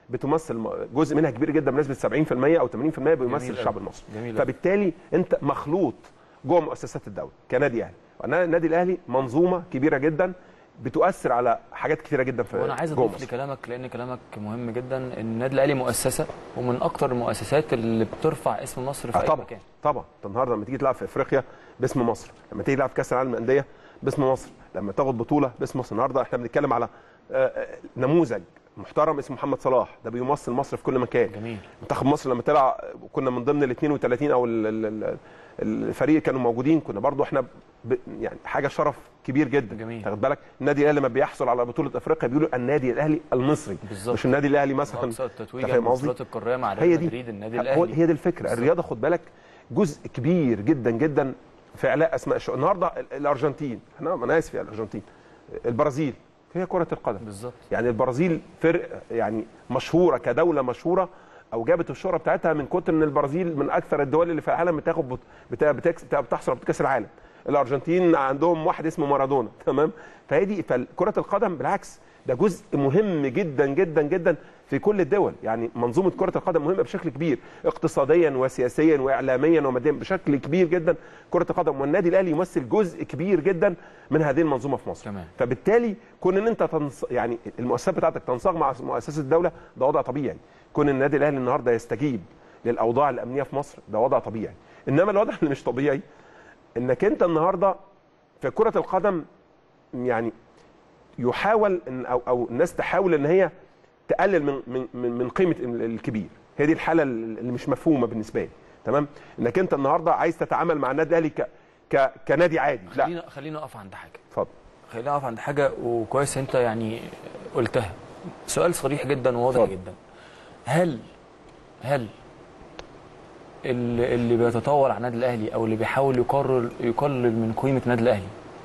بتمثل م- جزء منها كبير جدا بنسبه 70% او 80% بيمثل جميل الشعب أوي. المصري جميل أوي. فبالتالي انت مخلوط جوه مؤسسات الدوله كنادي اهلي وأنا- النادي الاهلي منظومه كبيره جدا بتؤثر على حاجات كتيره جدا في وانا عايز جوه اضيف مصر. لكلامك لان كلامك مهم جدا ان النادي الاهلي مؤسسه ومن اكتر المؤسسات اللي بترفع اسم مصر في آه اي طبعا مكان طبعا انت النهارده لما تيجي تلعب في افريقيا باسم مصر لما تيجي تلعب في كاس العالم للانديه باسم مصر لما تاخد بطوله باسم مصر النهارده احنا بنتكلم على آه، آه، نموذج محترم اسمه محمد صلاح ده بيمثل مصر في كل مكان جميل منتخب مصر لما طلع كنا من ضمن ال 32 او ال- ال- ال- الفريق كانوا موجودين كنا برضو احنا ب يعني حاجه شرف كبير جدا جميل. تاخد بالك النادي الاهلي لما بيحصل على بطوله افريقيا بيقولوا النادي الاهلي المصري بالظبط. مش النادي الاهلي مثلا اقصى أنت التتويج فاهم قصدي؟ البطولات القاريه مع هي ريال دي مدريد النادي هو الاهلي هي دي الفكره الرياضه خد بالك جزء كبير جدا جدا في اعلاء اسماء الشو النهارده ال- الارجنتين انا انا اسف يا الارجنتين البرازيل هي كره القدم بالظبط يعني البرازيل فرق يعني مشهوره كدوله مشهوره او جابت الشهره بتاعتها من كتر ان البرازيل من اكثر الدول اللي في العالم بتاخد بت- بتا- بتكس- بتا- بتحصل على كاس العالم الارجنتين عندهم واحد اسمه مارادونا تمام فهي دي فكره القدم بالعكس ده جزء مهم جدا جدا جدا في كل الدول يعني منظومه كره القدم مهمه بشكل كبير اقتصاديا وسياسيا واعلاميا وماديا بشكل كبير جدا كره القدم والنادي الاهلي يمثل جزء كبير جدا من هذه المنظومه في مصر تمام. فبالتالي كون ان انت تنص... يعني المؤسسات بتاعتك تنصاغ مع مؤسسه الدوله ده وضع طبيعي كون النادي الاهلي النهارده يستجيب للاوضاع الامنيه في مصر ده وضع طبيعي انما الوضع اللي مش طبيعي انك انت النهارده في كره القدم يعني يحاول ان او او الناس تحاول ان هي تقلل من من من من قيمه الكبير هي دي الحاله اللي مش مفهومه بالنسبه لي تمام انك انت النهارده عايز تتعامل مع النادي الاهلي ك ك كنادي عادي لا خلينا خلينا اقف عند حاجه اتفضل خلينا اقف عند حاجه وكويس انت يعني قلتها سؤال صريح جدا وواضح اتفضل. جدا هل هل اللي, اللي بيتطاول على النادي الاهلي او اللي بيحاول يقرر يقلل من قيمه النادي الاهلي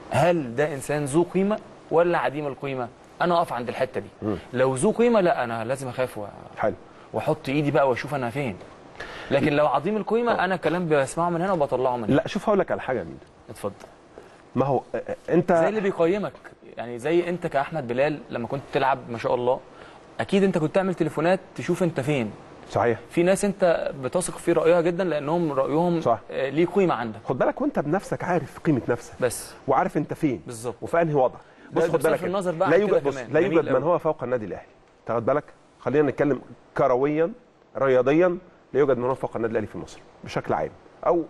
هل ده انسان ذو قيمه ولا عديم القيمه انا اقف عند الحته دي مم. لو ذو قيمه لا انا لازم اخاف و- حلو واحط ايدي بقى واشوف انا فين لكن لو عظيم القيمه انا كلام بسمعه من هنا وبطلعه من هنا لا شوف هقول لك على حاجه يا ميدو اتفضل ما هو آه، آه، انت زي اللي بيقيمك يعني زي انت كاحمد بلال لما كنت تلعب ما شاء الله اكيد انت كنت تعمل تليفونات تشوف انت فين صحيح في ناس انت بتثق في رايها جدا لانهم رايهم صح. آه، ليه قيمه عندك خد بالك وانت بنفسك عارف قيمه نفسك بس وعارف انت فين بالظبط وفي انهي وضع ده بص خد بصرف بالك النظر بقى لا عن يوجد كده بص كمان. لا جميل يوجد من أوي. هو فوق النادي الاهلي تاخد بالك خلينا نتكلم كرويا رياضيا لا يوجد من هو فوق النادي الاهلي في مصر بشكل عام او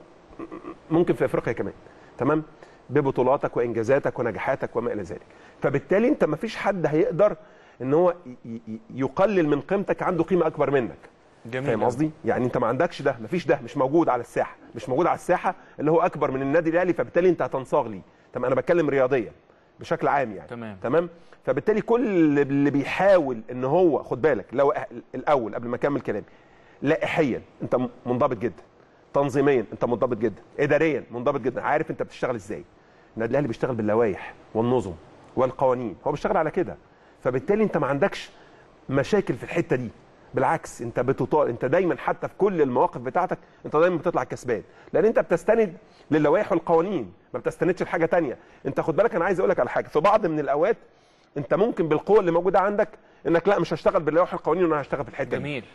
ممكن في افريقيا كمان تمام ببطولاتك وانجازاتك ونجاحاتك وما الى ذلك فبالتالي انت ما فيش حد هيقدر ان هو ي- ي- يقلل من قيمتك عنده قيمه اكبر منك جميل فاهم أوي. قصدي؟ يعني انت ما عندكش ده مفيش ده مش موجود على الساحه مش موجود على الساحه اللي هو اكبر من النادي الاهلي فبالتالي انت هتنصاغ ليه تمام انا بتكلم رياضيا بشكل عام يعني تمام. تمام فبالتالي كل اللي بيحاول ان هو خد بالك لو أه- الاول قبل ما اكمل كلامي لائحيا انت م- منضبط جدا تنظيميا انت منضبط جدا اداريا منضبط جدا عارف انت بتشتغل ازاي النادي الاهلي بيشتغل باللوائح والنظم والقوانين هو بيشتغل على كده فبالتالي انت ما عندكش مشاكل في الحته دي بالعكس انت بتطال انت دايما حتى في كل المواقف بتاعتك انت دايما بتطلع كسبان لان انت بتستند للوائح والقوانين ما بتستندش لحاجه تانية انت خد بالك انا عايز اقول لك على حاجه في بعض من الاوقات انت ممكن بالقوه اللي موجوده عندك انك لا مش هشتغل باللوائح والقوانين وانا هشتغل في الحته دي جميل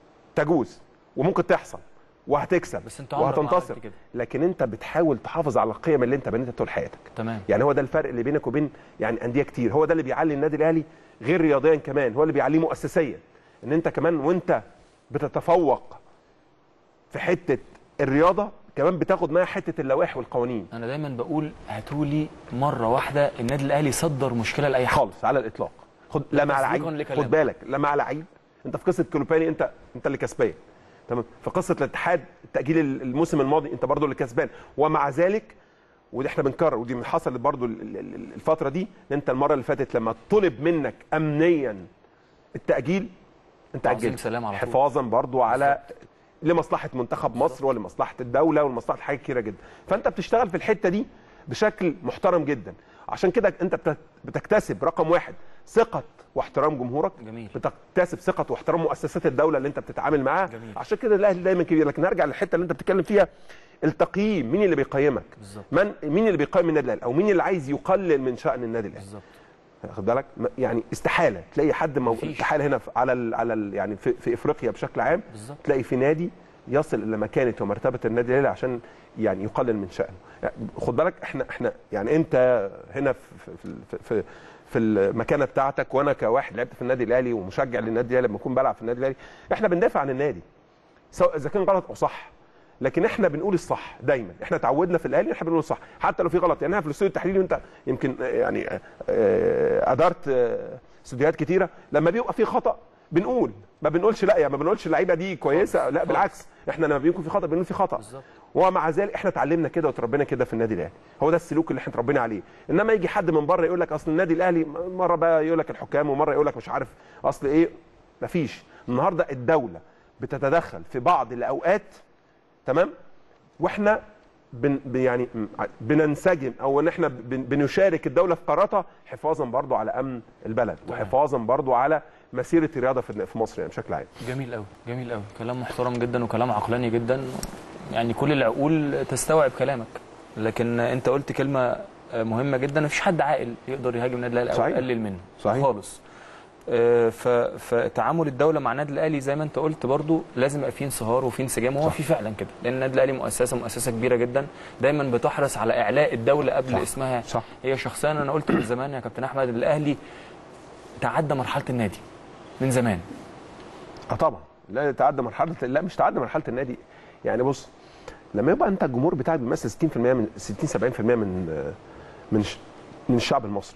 تجوز وممكن تحصل وهتكسب بس انت عمرك ما وهتنتصر عملت كده. لكن انت بتحاول تحافظ على القيم اللي انت بنيتها طول حياتك تمام يعني هو ده الفرق اللي بينك وبين يعني انديه كتير هو ده اللي بيعلي النادي الاهلي غير رياضيا كمان هو اللي بيعليه مؤسسيا ان انت كمان وانت بتتفوق في حته الرياضه كمان بتاخد معاها حته اللوائح والقوانين انا دايما بقول هاتولي مره واحده النادي الاهلي صدر مشكله لاي حد خالص على الاطلاق خد لا مع تصديقاً لعيب لكلامك. خد بالك لا مع لعيب انت في قصه كلوباني انت انت اللي كسبان تمام في قصه الاتحاد تاجيل الموسم الماضي انت برضو اللي كسبان ومع ذلك ودي احنا بنكرر ودي من حصلت برضو ال- ال- ال- الفتره دي ان انت المره اللي فاتت لما طلب منك امنيا التاجيل انت تعظيم اجلت سلام على طول. حفاظا برضو على لمصلحه منتخب مصر ولمصلحه الدوله ولمصلحه حاجات كتيره جدا فانت بتشتغل في الحته دي بشكل محترم جدا عشان كده انت بت- بتكتسب رقم واحد ثقه واحترام جمهورك جميل. بتكتسب ثقه واحترام مؤسسات الدوله اللي انت بتتعامل معاها جميل. عشان كده الاهلي دايما كبير لكن هرجع للحته اللي انت بتتكلم فيها التقييم مين اللي بيقيمك بالظبط. من مين اللي بيقيم النادي الاهلي او مين اللي عايز يقلل من شان النادي الاهلي بالظبط واخد بالك م- يعني استحاله تلاقي حد مو... مفيش. استحاله هنا في- على ال... على ال... يعني في... في افريقيا بشكل عام بالظبط. تلاقي في نادي يصل الى مكانه ومرتبه النادي الاهلي عشان يعني يقلل من شانه يعني خد بالك احنا احنا يعني انت هنا في في في, في في المكانه بتاعتك وانا كواحد لعبت في النادي الاهلي ومشجع للنادي الاهلي لما اكون بلعب في النادي الاهلي احنا بندافع عن النادي سواء اذا كان غلط او صح لكن احنا بنقول الصح دايما احنا اتعودنا في الاهلي احنا بنقول الصح حتى لو في غلط يعني احنا في الاستوديو التحليلي وانت يمكن آه، يعني آه، آه، ادارت آه، استوديوهات كتيره لما بيبقى في خطا بنقول ما بنقولش لا يعني ما بنقولش اللعيبه دي كويسه لا بالعكس احنا لما بيكون في خطا بنقول في خطا بالظبط. ومع ذلك احنا اتعلمنا كده وتربينا كده في النادي الاهلي هو ده السلوك اللي احنا اتربينا عليه انما يجي حد من بره يقول لك اصل النادي الاهلي مره بقى يقول لك الحكام ومره يقول لك مش عارف اصل ايه مفيش النهارده الدوله بتتدخل في بعض الاوقات تمام واحنا بن ب- يعني م- بننسجم او ان احنا بن بنشارك الدوله في قراراتها حفاظا برضو على امن البلد وحفاظا برضو على مسيره الرياضه في في مصر يعني بشكل عام جميل قوي جميل قوي كلام محترم جدا وكلام عقلاني جدا يعني كل العقول تستوعب كلامك لكن انت قلت كلمه مهمه جدا مفيش حد عاقل يقدر يهاجم النادي الاهلي او صحيح. يقلل منه صحيح. خالص آه، ف- فتعامل الدوله مع النادي الاهلي زي ما انت قلت برضو لازم يبقى فيه انصهار وفيه انسجام وهو في فعلا كده لان النادي الاهلي مؤسسه مؤسسه كبيره جدا دايما بتحرص على اعلاء الدوله قبل صح. اسمها صح. هي شخصيا انا قلت من زمان يا كابتن احمد الاهلي تعدى مرحله النادي من زمان اه طبعا لا تعدى مرحله لا مش تعدى مرحله النادي يعني بص لما يبقى انت الجمهور بتاعك بيمثل 60% من 60 70% من آه، من ش- من الشعب المصري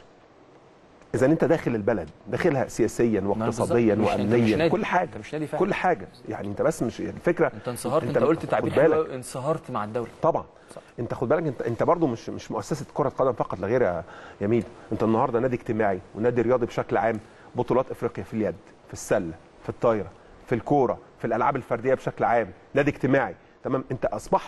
اذا انت داخل البلد داخلها سياسيا واقتصاديا بالظبط. مش- أنت مش وامنيا نادي. كل حاجه أنت مش نادي فعلا. كل حاجه يعني انت بس مش الفكره انت انصهرت انت, خد قلت تعبير بالك. حلو قوي، انصهرت مع الدوله طبعا صح. انت خد بالك انت انت برضو مش مش مؤسسه كره قدم فقط لا غير يا يا ميدو انت النهارده نادي اجتماعي ونادي رياضي بشكل عام بطولات افريقيا في اليد في السله في الطايره في الكوره في الالعاب الفرديه بشكل عام نادي اجتماعي تمام انت اصبحت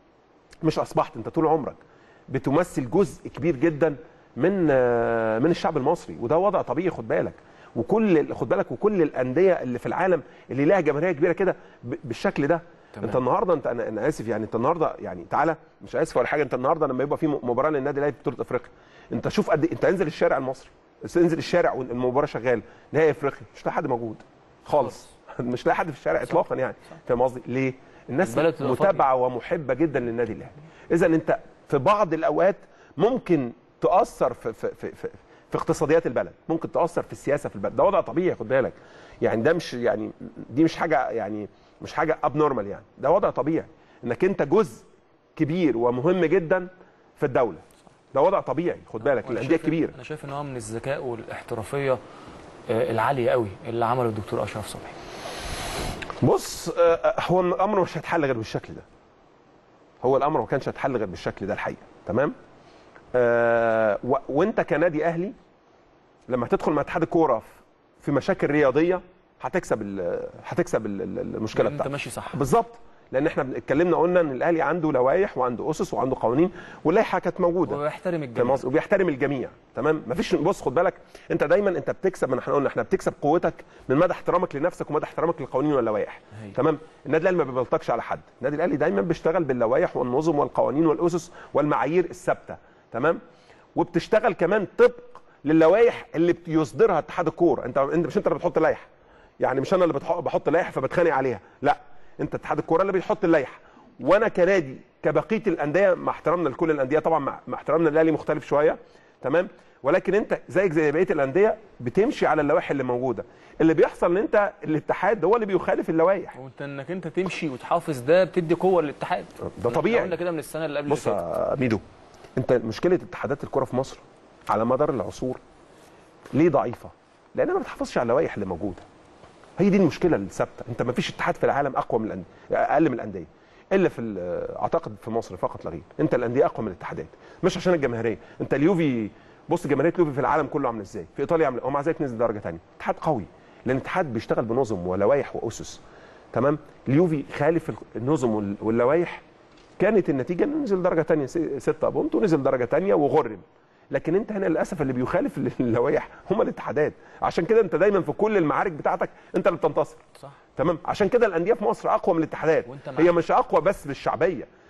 مش اصبحت انت طول عمرك بتمثل جزء كبير جدا من آه، من الشعب المصري وده وضع طبيعي خد بالك وكل خد بالك وكل الانديه اللي في العالم اللي لها جماهيريه كبيره كده ب- بالشكل ده تمام. انت النهارده انت انا, أنا اسف يعني انت النهارده يعني تعالى مش اسف ولا حاجه انت النهارده لما يبقى في م- مباراه للنادي الاهلي في بطوله افريقيا انت شوف قد إيه- انت انزل الشارع المصري بس انزل الشارع والمباراه شغاله نهائي افريقيا مش هتلاقي حد موجود خالص مش هتلاقي حد في الشارع اطلاقا يعني فاهم قصدي ليه الناس البلد تبقى متابعه ومحبه جدا للنادي الاهلي اذا انت في بعض الاوقات ممكن تاثر في في في, في في اقتصاديات البلد ممكن تاثر في السياسه في البلد ده وضع طبيعي خد بالك يعني ده مش يعني دي مش حاجه يعني مش حاجه اب نورمال يعني ده وضع طبيعي انك انت جزء كبير ومهم جدا في الدوله ده وضع طبيعي خد بالك وأنا الانديه شايف- الكبيره انا شايف ان هو من الذكاء والاحترافيه آه، العاليه قوي اللي عمله الدكتور اشرف صبحي بص آه، هو الامر مش هيتحل غير بالشكل ده هو الامر ما كانش هيتحل غير بالشكل ده الحقيقه تمام آه و- وانت كنادي اهلي لما تدخل مع اتحاد الكوره في- في مشاكل رياضيه هتكسب ال- هتكسب ال- ال- المشكله لأن انت بتاعتك ماشي صح بالظبط لان احنا اتكلمنا قلنا ان الاهلي عنده لوائح وعنده اسس وعنده قوانين واللائحه كانت موجوده ويحترم فاهم الجميع قصدي؟ وبيحترم الجميع تمام مفيش بص خد بالك انت دايما انت بتكسب من احنا قلنا احنا بتكسب قوتك من مدى احترامك لنفسك ومدى احترامك للقوانين واللوائح هي. تمام النادي الاهلي ما بيبلطجش على حد النادي الاهلي دايما بيشتغل باللوائح والنظم والقوانين والاسس والمعايير الثابته تمام وبتشتغل كمان طبق للوائح اللي بيصدرها اتحاد الكوره انت انت مش انت اللي بتحط لائحه يعني مش انا اللي بتح- بحط لائحه فبتخانق عليها لا انت اتحاد الكوره اللي بيحط اللائحه وانا كنادي كبقيه الانديه مع احترامنا لكل الانديه طبعا مع, مع احترامنا للاهلي مختلف شويه تمام ولكن انت زيك زي بقيه الانديه بتمشي على اللوائح اللي موجوده اللي بيحصل ان انت الاتحاد هو اللي بيخالف اللوائح وانت انك انت تمشي وتحافظ ده بتدي قوه للاتحاد ده طبيعي. قلنا كده من السنه اللي قبل بص اللي فاتت. يا ميدو انت مشكله اتحادات الكره في مصر على مدار العصور ليه ضعيفه؟ لان ما بتحافظش على اللوائح اللي موجوده. هي دي المشكله الثابته، انت ما فيش اتحاد في العالم اقوى من الانديه اقل من الانديه. الا في ال- اعتقد في مصر فقط لا غير، انت الانديه اقوى من الاتحادات، مش عشان الجماهيريه، انت اليوفي بص جماهيريه اليوفي في العالم كله عامله ازاي؟ في ايطاليا عامله ومع ذلك نزل درجه ثانيه، اتحاد قوي لان الاتحاد بيشتغل بنظم ولوائح واسس تمام؟ اليوفي خالف النظم وال- واللوائح كانت النتيجه انه نزل درجه ثانيه 6 بونت ونزل درجه ثانيه وغرم لكن انت هنا للاسف اللي بيخالف اللوائح هم الاتحادات عشان كده انت دايما في كل المعارك بتاعتك انت اللي بتنتصر صح تمام عشان كده الانديه في مصر اقوى من الاتحادات وانت معاك. هي مش اقوى بس بالشعبيه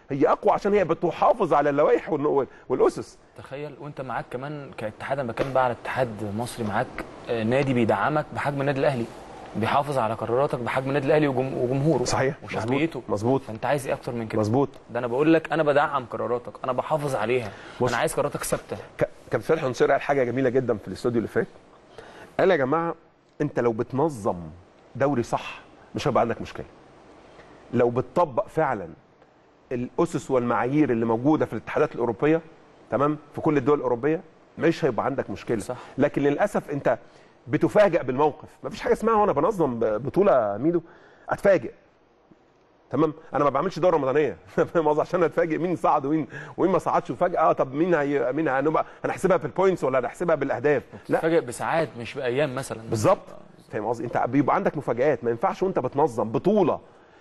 هي اقوى عشان هي بتحافظ على اللوائح والن- والاسس تخيل وانت معاك كمان كاتحاد انا بتكلم بقى على اتحاد مصري معاك آه، نادي بيدعمك بحجم النادي الاهلي بيحافظ على قراراتك بحجم النادي الاهلي وجم- وجمهوره صحيح وشعبيته مظبوط فانت عايز ايه اكتر من كده مظبوط ده انا بقول لك انا بدعم قراراتك انا بحافظ عليها بص. انا عايز قراراتك ثابته ك- كان فتحي نصير قال حاجه جميله جدا في الاستوديو اللي فات قال يا جماعه انت لو بتنظم دوري صح مش هيبقى عندك مشكله لو بتطبق فعلا الاسس والمعايير اللي موجوده في الاتحادات الاوروبيه تمام في كل الدول الاوروبيه مش هيبقى عندك مشكله صح. لكن للاسف انت بتفاجئ بالموقف مفيش حاجه اسمها وانا بنظم ب- بطوله ميدو اتفاجئ تمام انا ما بعملش دوره رمضانيه فاهم قصدي عشان اتفاجئ مين صعد ومين ومين ما صعدش وفجاه اه طب مين هي مين هنبقى هنحسبها بالبوينتس ولا هنحسبها بالاهداف لا تفاجئ بساعات مش بايام مثلا بالظبط فاهم قصدي انت بيبقى عندك مفاجآت ما ينفعش وانت بتنظم بطوله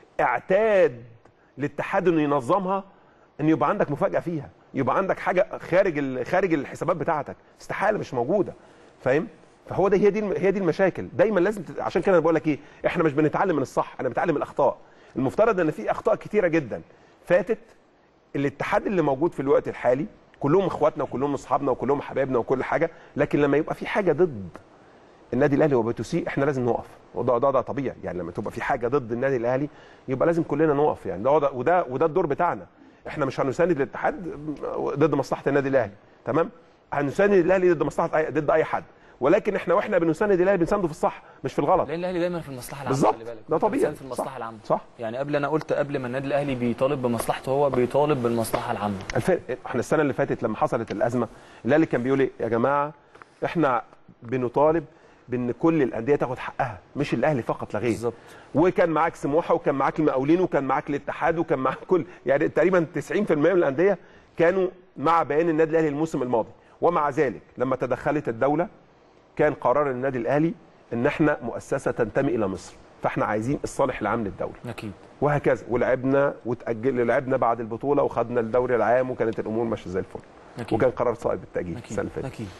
اعتاد الاتحاد انه ينظمها ان يبقى عندك مفاجاه فيها يبقى عندك حاجه خارج ال- خارج الحسابات بتاعتك استحاله مش موجوده فاهم فهو ده هي دي الم- هي دي المشاكل دايما لازم تت... عشان كده انا بقول لك ايه احنا مش بنتعلم من الصح انا بنتعلم من الاخطاء المفترض ان في اخطاء كتيره جدا فاتت الاتحاد اللي موجود في الوقت الحالي كلهم اخواتنا وكلهم اصحابنا وكلهم حبايبنا وكل حاجه لكن لما يبقى في حاجه ضد النادي الاهلي وبتسيء احنا لازم نقف وده ده, ده طبيعي يعني لما تبقى في حاجه ضد النادي الاهلي يبقى لازم كلنا نقف يعني ده ده وده وده الدور بتاعنا احنا مش هنساند الاتحاد ضد مصلحه النادي الاهلي تمام هنساند الاهلي ضد مصلحه أي ضد اي حد ولكن احنا واحنا بنساند الاهلي بنسانده في الصح مش في الغلط لان الاهلي دايما في المصلحه العامه بالظبط. خلي بالك ده أنت طبيعي. بتساند في المصلحه صح. العامه صح. يعني قبل انا قلت قبل ما النادي الاهلي بيطالب بمصلحته هو بيطالب بالمصلحه العامه الفرق احنا السنه اللي فاتت لما حصلت الازمه الاهلي كان بيقول ايه يا جماعه احنا بنطالب بان كل الانديه تاخد حقها مش الاهلي فقط لا غير بالظبط. وكان معاك سموحه وكان معاك المقاولين وكان معاك الاتحاد وكان معاك كل يعني تقريبا 90% من الانديه كانوا مع بيان النادي الاهلي الموسم الماضي ومع ذلك لما تدخلت الدوله كان قرار النادي الاهلي ان احنا مؤسسه تنتمي الى مصر فاحنا عايزين الصالح العام للدوله اكيد وهكذا ولعبنا وتاجل لعبنا بعد البطوله وخدنا الدوري العام وكانت الامور ماشيه زي الفل أكيد. وكان قرار صائب بالتاجيل السنه اللي اكيد فاتت اكيد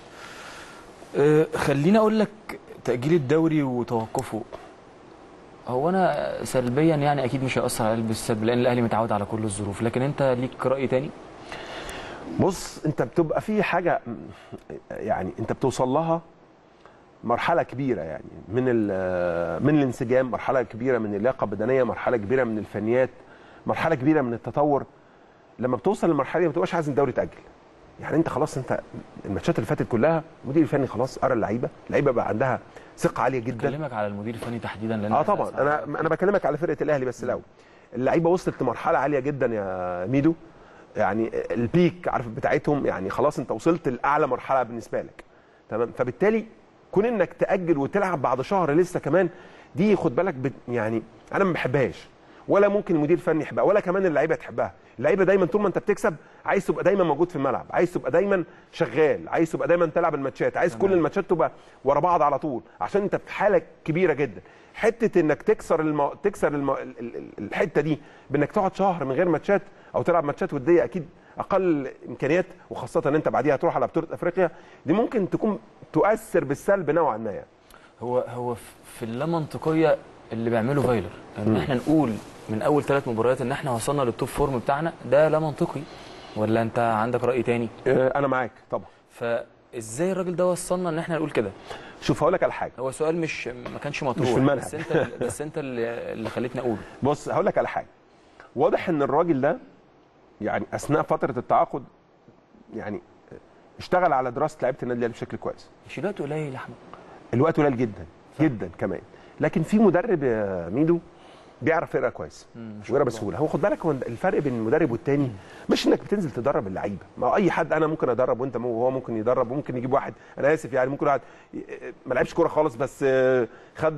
أه خليني اقول لك تاجيل الدوري وتوقفه هو انا سلبيا يعني اكيد مش هياثر على بالسلب لان الاهلي متعود على كل الظروف لكن انت ليك راي تاني بص انت بتبقى في حاجه يعني انت بتوصل لها مرحله كبيره يعني من ال- من الانسجام مرحله كبيره من اللياقه البدنيه مرحله كبيره من الفنيات مرحله كبيره من التطور لما بتوصل للمرحله دي ما بتبقاش عايز الدوري يتاجل يعني انت خلاص انت الماتشات اللي فاتت كلها المدير الفني خلاص قرا اللعيبه اللعيبه بقى عندها ثقه عاليه جدا بكلمك على المدير الفني تحديدا لان اه إحنا طبعا أسمع- انا انا بكلمك على فرقه الاهلي بس الاول اللعيبه وصلت لمرحله عاليه جدا يا ميدو يعني البيك عارف بتاعتهم يعني خلاص انت وصلت لاعلى مرحله بالنسبه لك تمام فبالتالي كون انك تاجل وتلعب بعد شهر لسه كمان دي خد بالك بت يعني انا ما بحبهاش ولا ممكن المدير الفني يحبها ولا كمان اللعيبه تحبها اللعيبه دايما طول ما انت بتكسب عايز تبقى دايما موجود في الملعب عايز تبقى دايما شغال عايز تبقى دايما تلعب الماتشات عايز كل الماتشات تبقى ورا بعض على طول عشان انت في حاله كبيره جدا حته انك تكسر الم... تكسر الم... ال- ال- ال- الحته دي بانك تقعد شهر من غير ماتشات او تلعب ماتشات وديه اكيد اقل امكانيات وخاصه ان انت بعديها تروح على بطوله افريقيا دي ممكن تكون تؤثر بالسلب نوعا ما يعني هو هو في- في اللامنطقيه اللي بيعمله فايلر ان احنا نقول من اول ثلاث مباريات ان احنا وصلنا للتوب فورم بتاعنا ده لا منطقي ولا انت عندك راي تاني آه، انا معاك طبعا فازاي الراجل ده وصلنا ان احنا نقول كده شوف هقول لك على حاجه هو سؤال مش ما كانش مطروح في المنهج. بس انت بس انت اللي, اللي خليتني اقول بص هقول لك على حاجه واضح ان الراجل ده يعني اثناء فتره التعاقد يعني اشتغل على دراسه لعيبه النادي الاهلي بشكل كويس مش الوقت قليل يا احمد الوقت قليل جدا جدا كمان لكن في مدرب يا ميدو بيعرف يقرا كويس ويقرا بسهوله هو خد بالك هو الفرق بين المدرب والتاني مش انك بتنزل تدرب اللعيبه ما هو اي حد انا ممكن ادرب وانت مو- وهو ممكن يدرب وممكن يجيب واحد انا اسف يعني ممكن واحد ي- ما لعبش كوره خالص بس آه، خد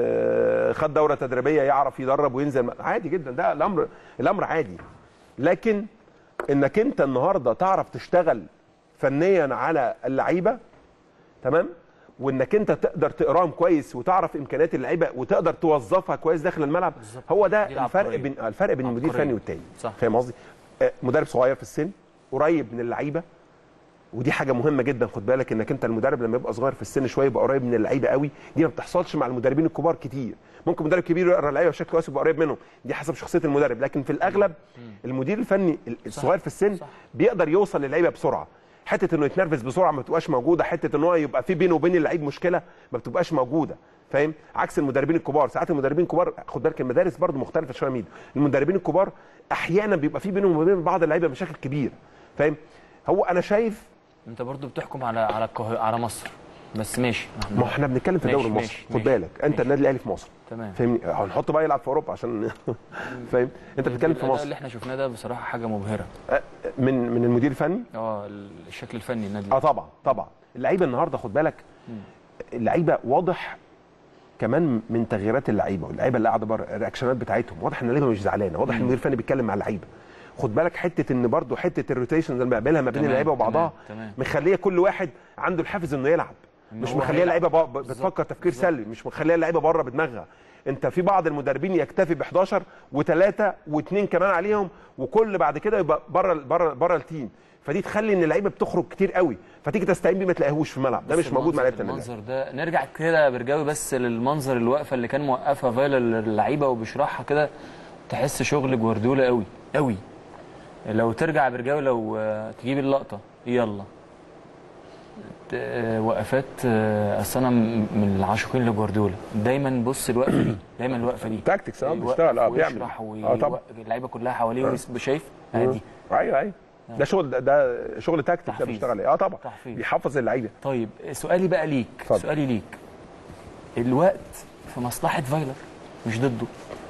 آه، خد دوره تدريبيه يعرف يدرب وينزل عادي جدا ده الامر الامر عادي لكن انك انت النهارده تعرف تشتغل فنيا على اللعيبه تمام وانك انت تقدر تقراهم كويس وتعرف امكانيات اللعيبه وتقدر توظفها كويس داخل الملعب هو ده دي الفرق العبقرية. بين الفرق بين المدير عبقرية. الفني والتاني صح. فاهم قصدي آه، مدرب صغير في السن قريب من اللعيبه ودي حاجه مهمه جدا خد بالك انك انت المدرب لما يبقى صغير في السن شويه يبقى قريب من اللعيبه قوي دي ما بتحصلش مع المدربين الكبار كتير ممكن مدرب كبير يقرا اللعيبه بشكل كويس ويبقى قريب منهم دي حسب شخصيه المدرب لكن في الاغلب المدير الفني الصغير في السن صح. بيقدر يوصل للعيبه بسرعه حته انه يتنرفز بسرعه ما بتبقاش موجوده حته ان هو يبقى في بينه وبين اللعيب مشكله ما بتبقاش موجوده فاهم عكس المدربين الكبار ساعات المدربين الكبار خد بالك المدارس برضو مختلفه شويه ميدو المدربين الكبار احيانا بيبقى في بينهم وبين بعض اللعيبه مشاكل كبيره فاهم هو انا شايف انت برضو بتحكم على على القاهرة على مصر بس ماشي ما احنا بنتكلم في ماشي، الدوري المصري ماشي، خد ماشي، بالك انت ماشي. النادي الاهلي في مصر تمام فاهمني هنحط بقى يلعب في اوروبا عشان فاهم انت بتتكلم في الأداء مصر اللي احنا شفناه ده بصراحه حاجه مبهره من من المدير الفني اه الشكل الفني النادي اه طبعا طبعا اللعيبه النهارده خد بالك اللعيبه واضح كمان من تغييرات اللعيبه واللعيبه اللي قاعده بره الرياكشنات بتاعتهم واضح ان اللعيبه مش زعلانه واضح ان المدير الفني بيتكلم مع اللعيبه خد بالك حته ان برضو حته الروتيشن اللي بيعملها ما بين تمام، اللعيبه وبعضها تمام، تمام. مخليه كل واحد عنده الحافز انه يلعب إن مش هو مخليه هيلعب. اللعيبه ب- بالظبط، بتفكر تفكير بالظبط. سلبي مش مخليه اللعيبه بره بدماغها انت في بعض المدربين يكتفي ب 11 وثلاثه واثنين كمان عليهم وكل بعد كده يبقى بره بره بره التيم فدي تخلي ان اللعيبه بتخرج كتير قوي فتيجي تستعين بيه ما تلاقيهوش في الملعب ده بس مش موجود مع المنظر- لعيبه النادي المنظر ده نرجع كده يا برجاوي بس للمنظر الوقفه اللي كان موقفها فايلر للعيبه وبيشرحها كده تحس شغل جوارديولا قوي قوي لو ترجع يا برجاوي لو آه، تجيب اللقطه يلا ت- آه، وقفات آه، اصل انا م- من العاشقين لجوارديولا دايما بص الوقفه دي دايما الوقفه دي تاكتكس اه يوقف بيشتغل اه بيعمل ويشرح اه طبعا ويوقف اللعيبه كلها حواليه ويس- شايف ادي ايوه ايوه ده شغل ده, ده شغل تكتيك ده تحفيز. بيشتغل عليه اه طبعا تحفيز. بيحفظ اللعيبه طيب سؤالي بقى ليك اتفضل. سؤالي ليك الوقت في مصلحه فايلر مش ضده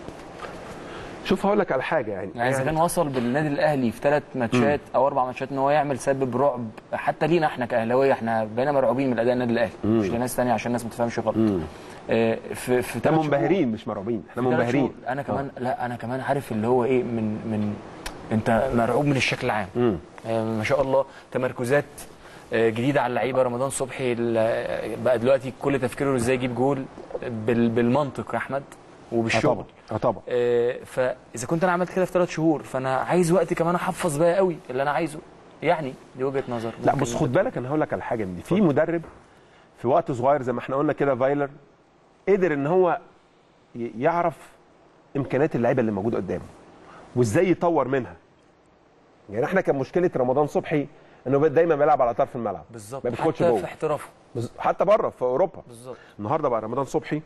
شوف هقول لك على حاجه يعني يعني اذا كان وصل بالنادي الاهلي في ثلاث ماتشات او اربع ماتشات ان هو يعمل سبب رعب حتى لينا احنا كاهلاويه احنا بقينا مرعوبين من اداء النادي الاهلي مش لناس ثانيه عشان الناس ما تفهمش غلط آه، في في احنا ثلاث شهور- منبهرين مش مرعوبين احنا في ثلاث منبهرين شهور انا كمان لا انا كمان عارف اللي هو ايه من من انت مرعوب من الشكل العام مم. آه، ما شاء الله تمركزات آه، جديده على اللعيبه رمضان صبحي ال- بقى دلوقتي كل تفكيره ازاي يجيب جول بال- بالمنطق يا احمد اه وبالشغل طبعا اه طبعا آه، فاذا كنت انا عملت كده في ثلاث شهور فانا عايز وقت كمان احفظ بقى قوي اللي انا عايزه يعني دي وجهه نظر لا ممكن بص خد بالك انا هقول لك على حاجه من دي في مدرب في وقت صغير زي ما احنا قلنا كده فايلر قدر ان هو ي- يعرف امكانيات اللعيبه اللي موجوده قدامه وازاي يطور منها يعني احنا كان مشكله رمضان صبحي انه بقى دايما بيلعب على طرف الملعب بالظبط ما بيدخلش حتى جوه في احترافه بز- حتى بره في اوروبا بالظبط النهارده بقى رمضان صبحي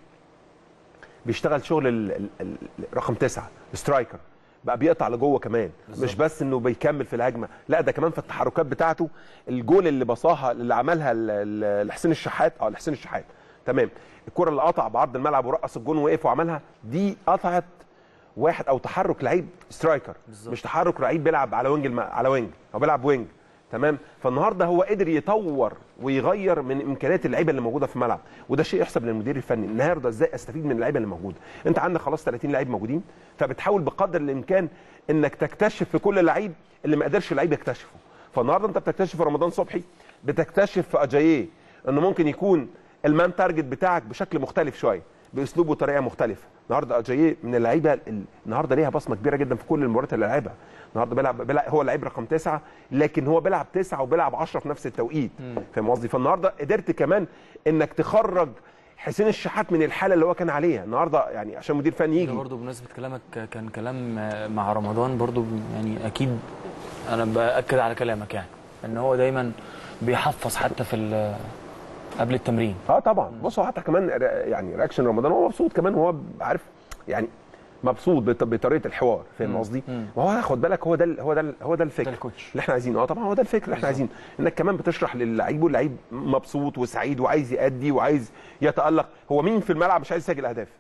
بيشتغل شغل ال- ال- ال- رقم تسعة سترايكر بقى بيقطع لجوه كمان بالزبط. مش بس انه بيكمل في الهجمه لا ده كمان في التحركات بتاعته الجول اللي بصاها اللي عملها ال- ال- لحسين الشحات اه لحسين الشحات تمام الكره اللي قطع بعرض الملعب ورقص الجون ووقف وعملها دي قطعت واحد او تحرك لعيب سترايكر بالظبط. مش تحرك لعيب بيلعب على وينج الم... على وينج او بيلعب وينج تمام فالنهارده هو قدر يطور ويغير من امكانيات اللعيبه اللي موجوده في الملعب وده شيء يحسب للمدير الفني النهارده ازاي استفيد من اللعيبه اللي موجوده انت عندك خلاص 30 لعيب موجودين فبتحاول بقدر الامكان انك تكتشف في كل لعيب اللي ما قدرش اللعيب يكتشفه فالنهارده انت بتكتشف في رمضان صبحي بتكتشف في اجاييه انه ممكن يكون المان تارجت بتاعك بشكل مختلف شويه باسلوب وطريقه مختلفه النهارده اجاييه من اللعيبه ال- النهارده ليها بصمه كبيره جدا في كل المباريات اللي لعبها النهارده بيلعب, بيلعب هو لعيب رقم تسعه لكن هو بيلعب تسعه وبيلعب 10 في نفس التوقيت فاهم قصدي فالنهارده قدرت كمان انك تخرج حسين الشحات من الحاله اللي هو كان عليها النهارده يعني عشان مدير فني ده يجي برضه بمناسبه كلامك كان كلام آه، مع رمضان برضه يعني اكيد انا باكد على كلامك يعني ان هو دايما بيحفظ حتى في ال- قبل التمرين اه طبعا بص هو حتى كمان ر- يعني رياكشن رمضان هو مبسوط كمان وهو عارف يعني مبسوط بط- بطريقه الحوار فاهم قصدي؟ مم. وهو خد بالك هو ده ال- هو ده ال- هو ده الفكر ده الكوتش. اللي احنا عايزينه اه طبعا هو ده الفكر اللي احنا عايزينه انك كمان بتشرح للعيب واللعيب مبسوط وسعيد وعايز يأدي وعايز يتألق هو مين في الملعب مش عايز يسجل اهداف؟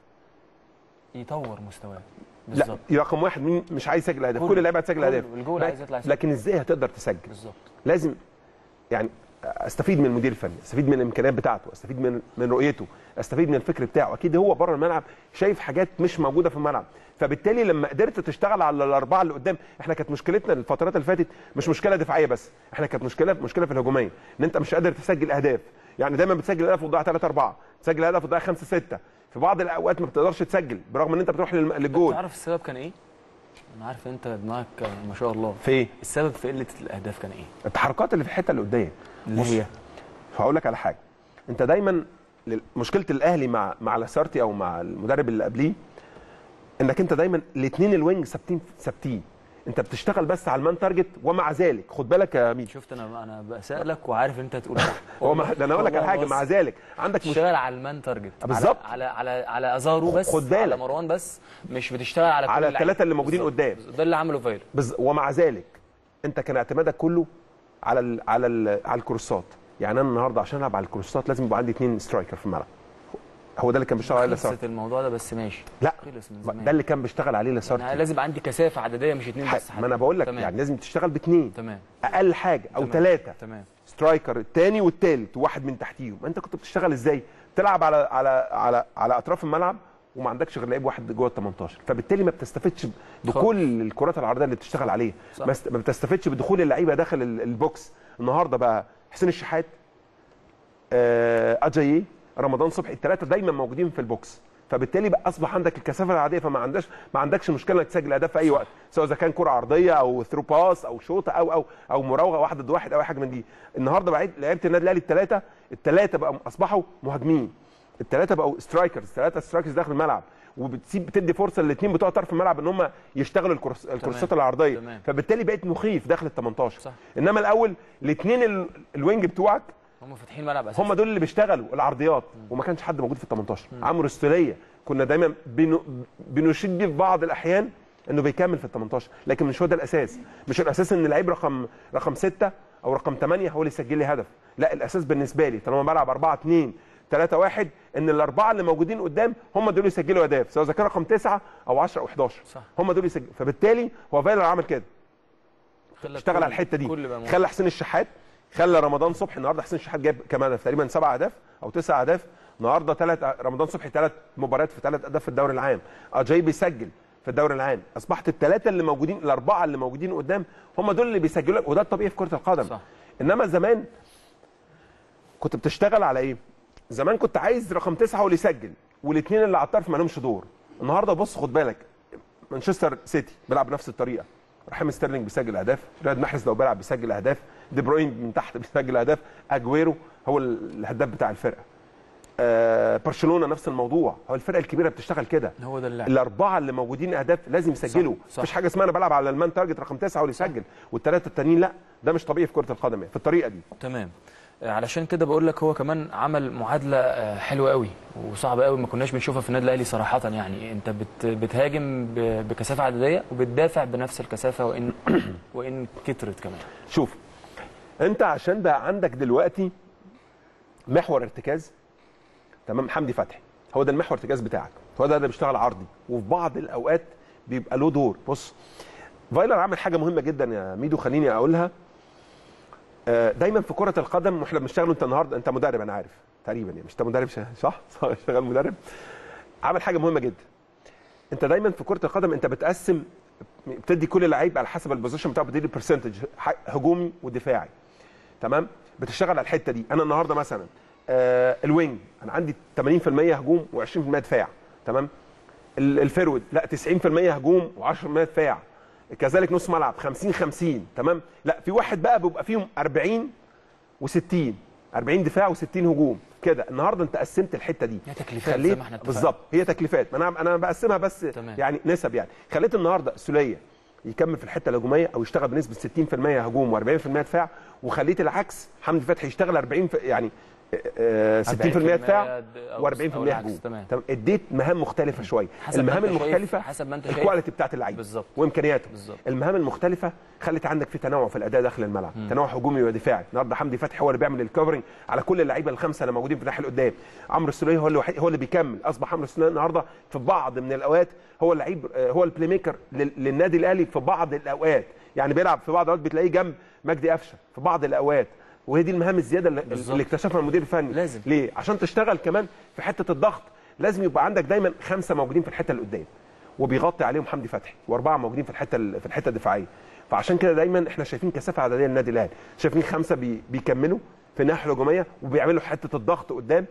يطور مستواه لا بالظبط رقم واحد مين مش عايز يسجل اهداف كله. كل اللعيبه هتسجل كله. اهداف الجول لك- عايز يطلع يسجل. لكن ازاي هتقدر تسجل؟ بالظبط لازم يعني استفيد من المدير الفني استفيد من الامكانيات بتاعته استفيد من من رؤيته استفيد من الفكر بتاعه اكيد هو بره الملعب شايف حاجات مش موجوده في الملعب فبالتالي لما قدرت تشتغل على الاربعه اللي قدام احنا كانت مشكلتنا الفترات اللي فاتت مش مشكله دفاعيه بس احنا كانت مشكله مشكله في الهجوميه ان انت مش قادر تسجل اهداف يعني دايما بتسجل هدف وتضيع 3 4 تسجل هدف وتضيع 5 6 في بعض الاوقات ما بتقدرش تسجل برغم ان انت بتروح للم- للجول تعرف السبب كان ايه؟ انا عارف انت دماغك ما شاء الله في ايه؟ السبب في قله الاهداف كان ايه التحركات اللي في الحته اللي قدام اللي بص، هي هقول لك على حاجه انت دايما لل- مشكله الاهلي مع مع لاسارتي او مع المدرب اللي قبليه انك انت دايما الاثنين الوينج ثابتين ثابتين انت بتشتغل بس على المان تارجت ومع ذلك خد بالك يا ميدو شفت انا انا بسالك وعارف انت هتقول صح هو ما ده انا اقول لك على حاجه مع ذلك عندك مش تشتغل على المان تارجت على- بالظبط. على على على ازارو بس خد بالك. على مروان بس مش بتشتغل على كل على اللعيبة. الثلاثة اللي موجودين بالظبط. قدام. ده اللي عمله فايلر بز... ومع ذلك انت كان اعتمادك كله على ال... على ال... على الكروسات يعني انا النهارده عشان العب على الكروسات لازم يبقى عندي اثنين سترايكر في الملعب هو ده اللي كان بيشتغل عليه لاسارتي خلصت الموضوع ده بس ماشي لا خلص من زمان ده اللي كان بيشتغل عليه انا لاسارتي لازم عندي كثافه عدديه مش اتنين بس ما انا بقول لك تمام. يعني لازم تشتغل باثنين تمام اقل حاجه او تمام. ثلاثه تمام سترايكر الثاني والثالث وواحد من تحتيهم انت كنت بتشتغل ازاي تلعب على على على على اطراف الملعب وما عندكش غير لعيب واحد جوه ال 18 فبالتالي ما بتستفدش بكل الكرات العرضيه اللي بتشتغل عليها صح. ما است- ما بتستفدش بدخول اللعيبه داخل ال- البوكس النهارده بقى حسين الشحات آه، اجاييه رمضان صبحي الثلاثه دايما موجودين في البوكس فبالتالي بقى اصبح عندك الكثافه العاديه فما عندكش ما عندكش مشكله انك تسجل اهداف في اي وقت سواء اذا كان كره عرضيه او ثرو باس او شوطه او او او مراوغه واحد ضد واحد او اي حاجه من دي النهارده بقى لعيبه النادي الاهلي الثلاثه الثلاثه بقى اصبحوا مهاجمين الثلاثه بقوا سترايكرز ثلاثه سترايكرز داخل الملعب وبتسيب بتدي فرصه للاثنين بتوع طرف الملعب ان هم يشتغلوا الكروس الكروسات العرضيه تمام. فبالتالي بقيت مخيف داخل ال 18 صح. انما الاول الاثنين ال- الوينج بتوعك هم فاتحين ملعب اساسي هم دول اللي بيشتغلوا العرضيات وما كانش حد موجود في ال 18 عمرو السوليه كنا دايما بنو- بنشيد بيه في بعض الاحيان انه بيكمل في ال 18 لكن مش هو ده الاساس مش الاساس ان لعيب رقم رقم 6 او رقم 8 هو اللي يسجل لي هدف لا الاساس بالنسبه لي طالما بلعب 4 2 3 1 ان الاربعه اللي موجودين قدام هم دول يسجلوا اهداف سواء اذا كان رقم 9 او 10 او 11 صح. هم دول يسجلوا فبالتالي هو فايلر عمل كده خلى اشتغل كل- على الحته دي كل بقى موجود. خلى حسين الشحات خلى رمضان صبحي النهارده حسين الشحات جاب كمان هدف تقريبا سبع اهداف او تسع اهداف النهارده ثلاث رمضان صبحي ثلاث مباريات في ثلاث اهداف في الدوري العام اجاي بيسجل في الدوري العام اصبحت الثلاثه اللي موجودين الاربعه اللي موجودين قدام هم دول اللي بيسجلوا لك وده الطبيعي في كره القدم صح. انما زمان كنت بتشتغل على ايه زمان كنت عايز رقم تسعة هو اللي يسجل والاثنين اللي على الطرف ما لهمش دور النهارده بص خد بالك مانشستر سيتي بيلعب بنفس الطريقه رحيم ستيرلينج بيسجل اهداف رياض محرز لو بيلعب بيسجل اهداف دي بروين من تحت بيسجل اهداف اجويرو هو الهداف بتاع الفرقه آه برشلونه نفس الموضوع هو الفرقه الكبيره بتشتغل كده هو ده اللعب الاربعه اللي موجودين اهداف لازم يسجلوا صح، صح. مفيش حاجه اسمها انا بلعب على المان تارجت رقم تسعه هو اللي يسجل والثلاثه التانيين لا ده مش طبيعي في كره القدم يعني في الطريقه دي تمام آه، علشان كده بقول لك هو كمان عمل معادله آه، حلوه قوي وصعبه قوي ما كناش بنشوفها في النادي الاهلي صراحه يعني انت بت بتهاجم ب- بكثافه عدديه وبتدافع بنفس الكثافه وان وان كترت كمان شوف انت عشان بقى عندك دلوقتي محور ارتكاز تمام حمدي فتحي هو ده المحور ارتكاز بتاعك هو ده اللي بيشتغل عرضي وفي بعض الاوقات بيبقى له دور بص فايلر عامل حاجه مهمه جدا يا ميدو خليني اقولها آه، دايما في كره القدم واحنا بنشتغل انت النهارده انت مدرب انا عارف تقريبا يعني مش انت مدرب ش- صح صح شغال مدرب عامل حاجه مهمه جدا انت دايما في كره القدم انت بتقسم بتدي كل لعيب على حسب البوزيشن بتاعه بتدي برسنتج هجومي ودفاعي تمام بتشتغل على الحته دي انا النهارده مثلا آه الوينج انا عندي 80% هجوم و20% دفاع تمام ال- الفيرود لا 90% هجوم و10% دفاع كذلك نص ملعب 50 50 تمام لا في واحد بقى بيبقى فيهم 40 و60 40 دفاع و60 هجوم كده النهارده انت قسمت الحته دي هي تكليفات زي خليت ما احنا اتفقنا. بالظبط هي تكليفات ما انا انا بقسمها بس تمام. يعني نسب يعني خليت النهارده سوليه يكمل في الحته الهجوميه او يشتغل بنسبه 60% هجوم و40% دفاع وخليت العكس حمدي فتحي يشتغل 40 في يعني آه، 60% دفاع أو- و40% أو العكس، هجوم تمام. تمام اديت مهام مختلفه شويه حسب ما المهام أنت شايف- المختلفه حسب ما أنت شايف. الكواليتي بتاعت اللعيب بالظبط. وامكانياته بالظبط. المهام المختلفه خلت عندك في تنوع في الاداء داخل الملعب تنوع هجومي ودفاعي النهارده حمدي فتحي هو اللي بيعمل الكفرنج على كل اللعيبه الخمسه اللي موجودين في الناحيه اللي قدام عمرو السوليه هو اللي وحيد- هو اللي بيكمل اصبح عمرو السوليه النهارده في بعض من الاوقات هو اللعيب آه، هو البلاي ميكر لل- للنادي الاهلي في بعض الاوقات يعني بيلعب في بعض الاوقات بتلاقيه جنب مجدي قفشه في بعض الاوقات وهي دي المهام الزياده اللي, بالظبط. اللي اكتشفها المدير الفني لازم. ليه عشان تشتغل كمان في حته الضغط لازم يبقى عندك دايما خمسه موجودين في الحته اللي قدام وبيغطي عليهم حمدي فتحي واربعه موجودين في الحته ال- في الحته الدفاعيه فعشان كده دايما احنا شايفين كثافه عدديه للنادي الاهلي شايفين خمسه بي بيكملوا في الناحيه الهجوميه وبيعملوا حته الضغط قدام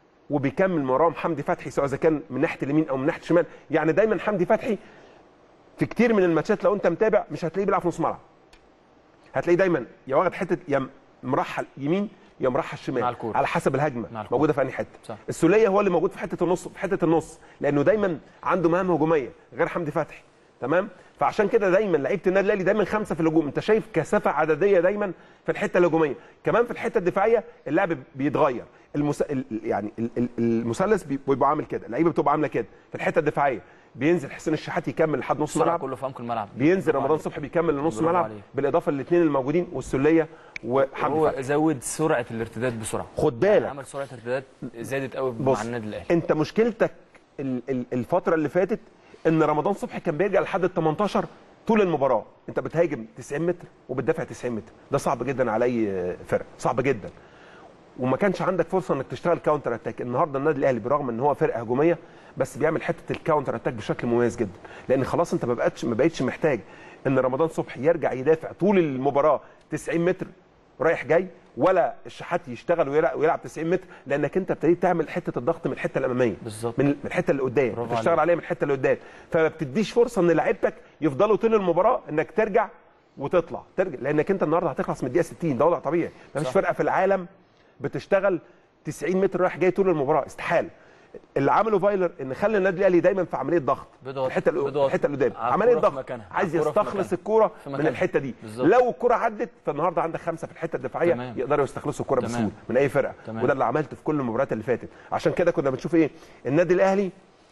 وبيكمل من وراهم حمدي فتحي سواء اذا كان من ناحيه اليمين او من ناحيه الشمال يعني دايما حمدي فتحي في كتير من الماتشات لو انت متابع مش هتلاقيه بيلعب في نص ملعب هتلاقيه دايما يا واخد حته يا مرحل يمين يا مرحل شمال مع الكورة. على حسب الهجمه مع الكورة. موجوده في انهي حته صح. السوليه هو اللي موجود في حته النص في حته النص لانه دايما عنده مهام هجوميه غير حمدي فتحي تمام فعشان كده دايما لعيبه النادي الاهلي دايما خمسه في الهجوم انت شايف كثافه عدديه دايما في الحته الهجوميه كمان في الحته الدفاعيه اللعب بيتغير المس... ال- يعني ال- ال- المثلث بي- بيبقى عامل كده اللعيبه بتبقى عامله كده في الحته الدفاعيه بينزل حسين الشحات يكمل لحد نص السرعه الملعب كله في عمق الملعب بينزل برافو رمضان عليك. صبحي بيكمل لنص برافو الملعب عليك. بالاضافه للاثنين الموجودين والسوليه وحمدي هو فتحي زود سرعه الارتداد بسرعه خد بالك عمل سرعه ارتداد زادت قوي بص مع النادي الاهلي انت مشكلتك ال- ال- الفتره اللي فاتت ان رمضان صبحي كان بيرجع لحد ال 18 طول المباراه انت بتهاجم 90 متر وبتدافع 90 متر ده صعب جدا على اي فرقه صعب جدا وما كانش عندك فرصه انك تشتغل كاونتر اتاك النهارده النادي الاهلي برغم ان هو فرقه هجوميه بس بيعمل حته الكاونتر اتاك بشكل مميز جدا لان خلاص انت ما بقتش ما بقتش محتاج ان رمضان صبحي يرجع يدافع طول المباراه 90 متر رايح جاي ولا الشحات يشتغل ويلعب, ويلعب 90 متر لانك انت ابتديت تعمل حته الضغط من الحته الاماميه بالظبط. من من الحته اللي قدام برافو بتشتغل عليك. عليها من الحته اللي قدام فما بتديش فرصه ان لعيبتك يفضلوا طول المباراه انك ترجع وتطلع ترجع لانك انت النهارده هتخلص من الدقيقه 60 ده وضع طبيعي مفيش صح. فرقه في العالم بتشتغل 90 متر رايح جاي طول المباراه استحاله اللي عمله فايلر ان خلى النادي الاهلي دايما في عمليه ضغط بيضغط- في الحته اللي- بيضغط الحته اللي قدام على عمليه الكرة في ضغط مكانها، عايز على الكرة في يستخلص مكانها. الكوره في من مكانها. الحته دي بالظبط. لو الكوره عدت فالنهارده عندك خمسه في الحته الدفاعيه تمام. يقدروا يستخلصوا الكوره تمام. بسهوله من اي فرقه تمام. وده اللي عملته في كل المباريات اللي فاتت عشان كده كنا بنشوف ايه النادي الاهلي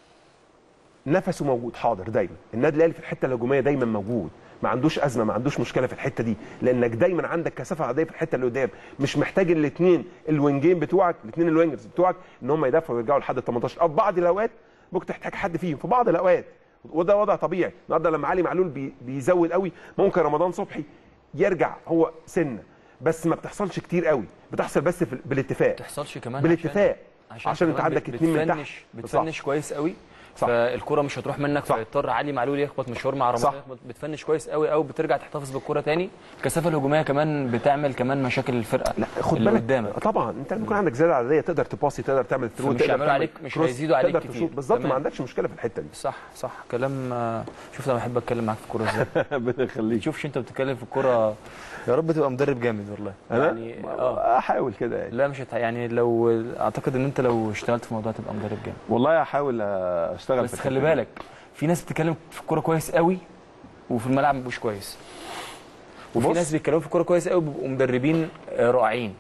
نفسه موجود حاضر دايما النادي الاهلي في الحته الهجوميه دايما موجود ما عندوش ازمه ما عندوش مشكله في الحته دي لانك دايما عندك كثافه عاديه في الحته اللي قدام مش محتاج الاثنين الوينجين بتوعك الاثنين الوينجرز بتوعك ان هم يدافعوا ويرجعوا لحد ال 18 او في بعض الاوقات ممكن تحتاج حد فيهم في بعض الاوقات وده وضع طبيعي النهارده لما علي معلول بي بيزود قوي ممكن رمضان صبحي يرجع هو سنه بس ما بتحصلش كتير قوي بتحصل بس في بالاتفاق ما تحصلش كمان بالاتفاق عشان, عشان انت كمان عندك بت- اتنين من تحت بتفنش بتفنش كويس قوي صح. فالكره مش هتروح منك صح. فيضطر علي معلول يخبط مشوار مع صح. رمضان يخبط بتفنش كويس قوي قوي بترجع تحتفظ بالكره تاني الكثافه الهجوميه كمان بتعمل كمان مشاكل الفرقه لا خد اللي بالك قدامك طبعا انت لما يكون عندك زياده عدديه تقدر تباصي تقدر تعمل ثرو فمش تقدر هيعملوا تعمل عليك- مش كروس، هيزيدوا عليك تقدر كتير. تشوط. بالظبط تمام. ما عندكش مشكله في الحته دي صح صح كلام آه، شوف انا بحب اتكلم معاك في الكوره ازاي ربنا يخليك تشوفش انت بتتكلم في الكوره يا رب تبقى مدرب جامد والله انا يعني اه احاول كده يعني لا مش هت... يعني لو اعتقد ان انت لو اشتغلت في الموضوع تبقى مدرب جامد والله احاول اشتغل بس في خلي الحتة دي. بالك في ناس بتتكلم في الكوره كويس قوي وفي الملعب مش كويس وفي بص. ناس بيتكلموا في الكوره كويس قوي وبيبقوا مدربين آه، رائعين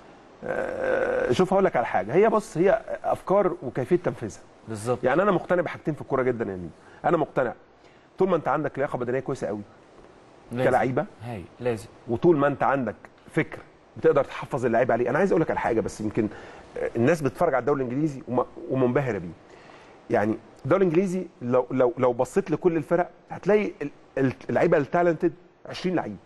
آه، شوف هقول لك على حاجه هي بص هي افكار وكيفيه تنفيذها بالظبط يعني انا مقتنع بحاجتين في الكوره جدا يعني انا مقتنع طول ما انت عندك لياقه بدنيه كويسه قوي لازم. كلعيبه هاي لازم وطول ما انت عندك فكر بتقدر تحفظ اللعيبه عليه انا عايز اقول لك على حاجه بس يمكن آه، الناس بتتفرج على الدوري الانجليزي وم- ومنبهره بيه يعني الدوري الانجليزي لو لو لو بصيت لكل الفرق هتلاقي ال- ال- اللعيبه التالنتد 20 لعيب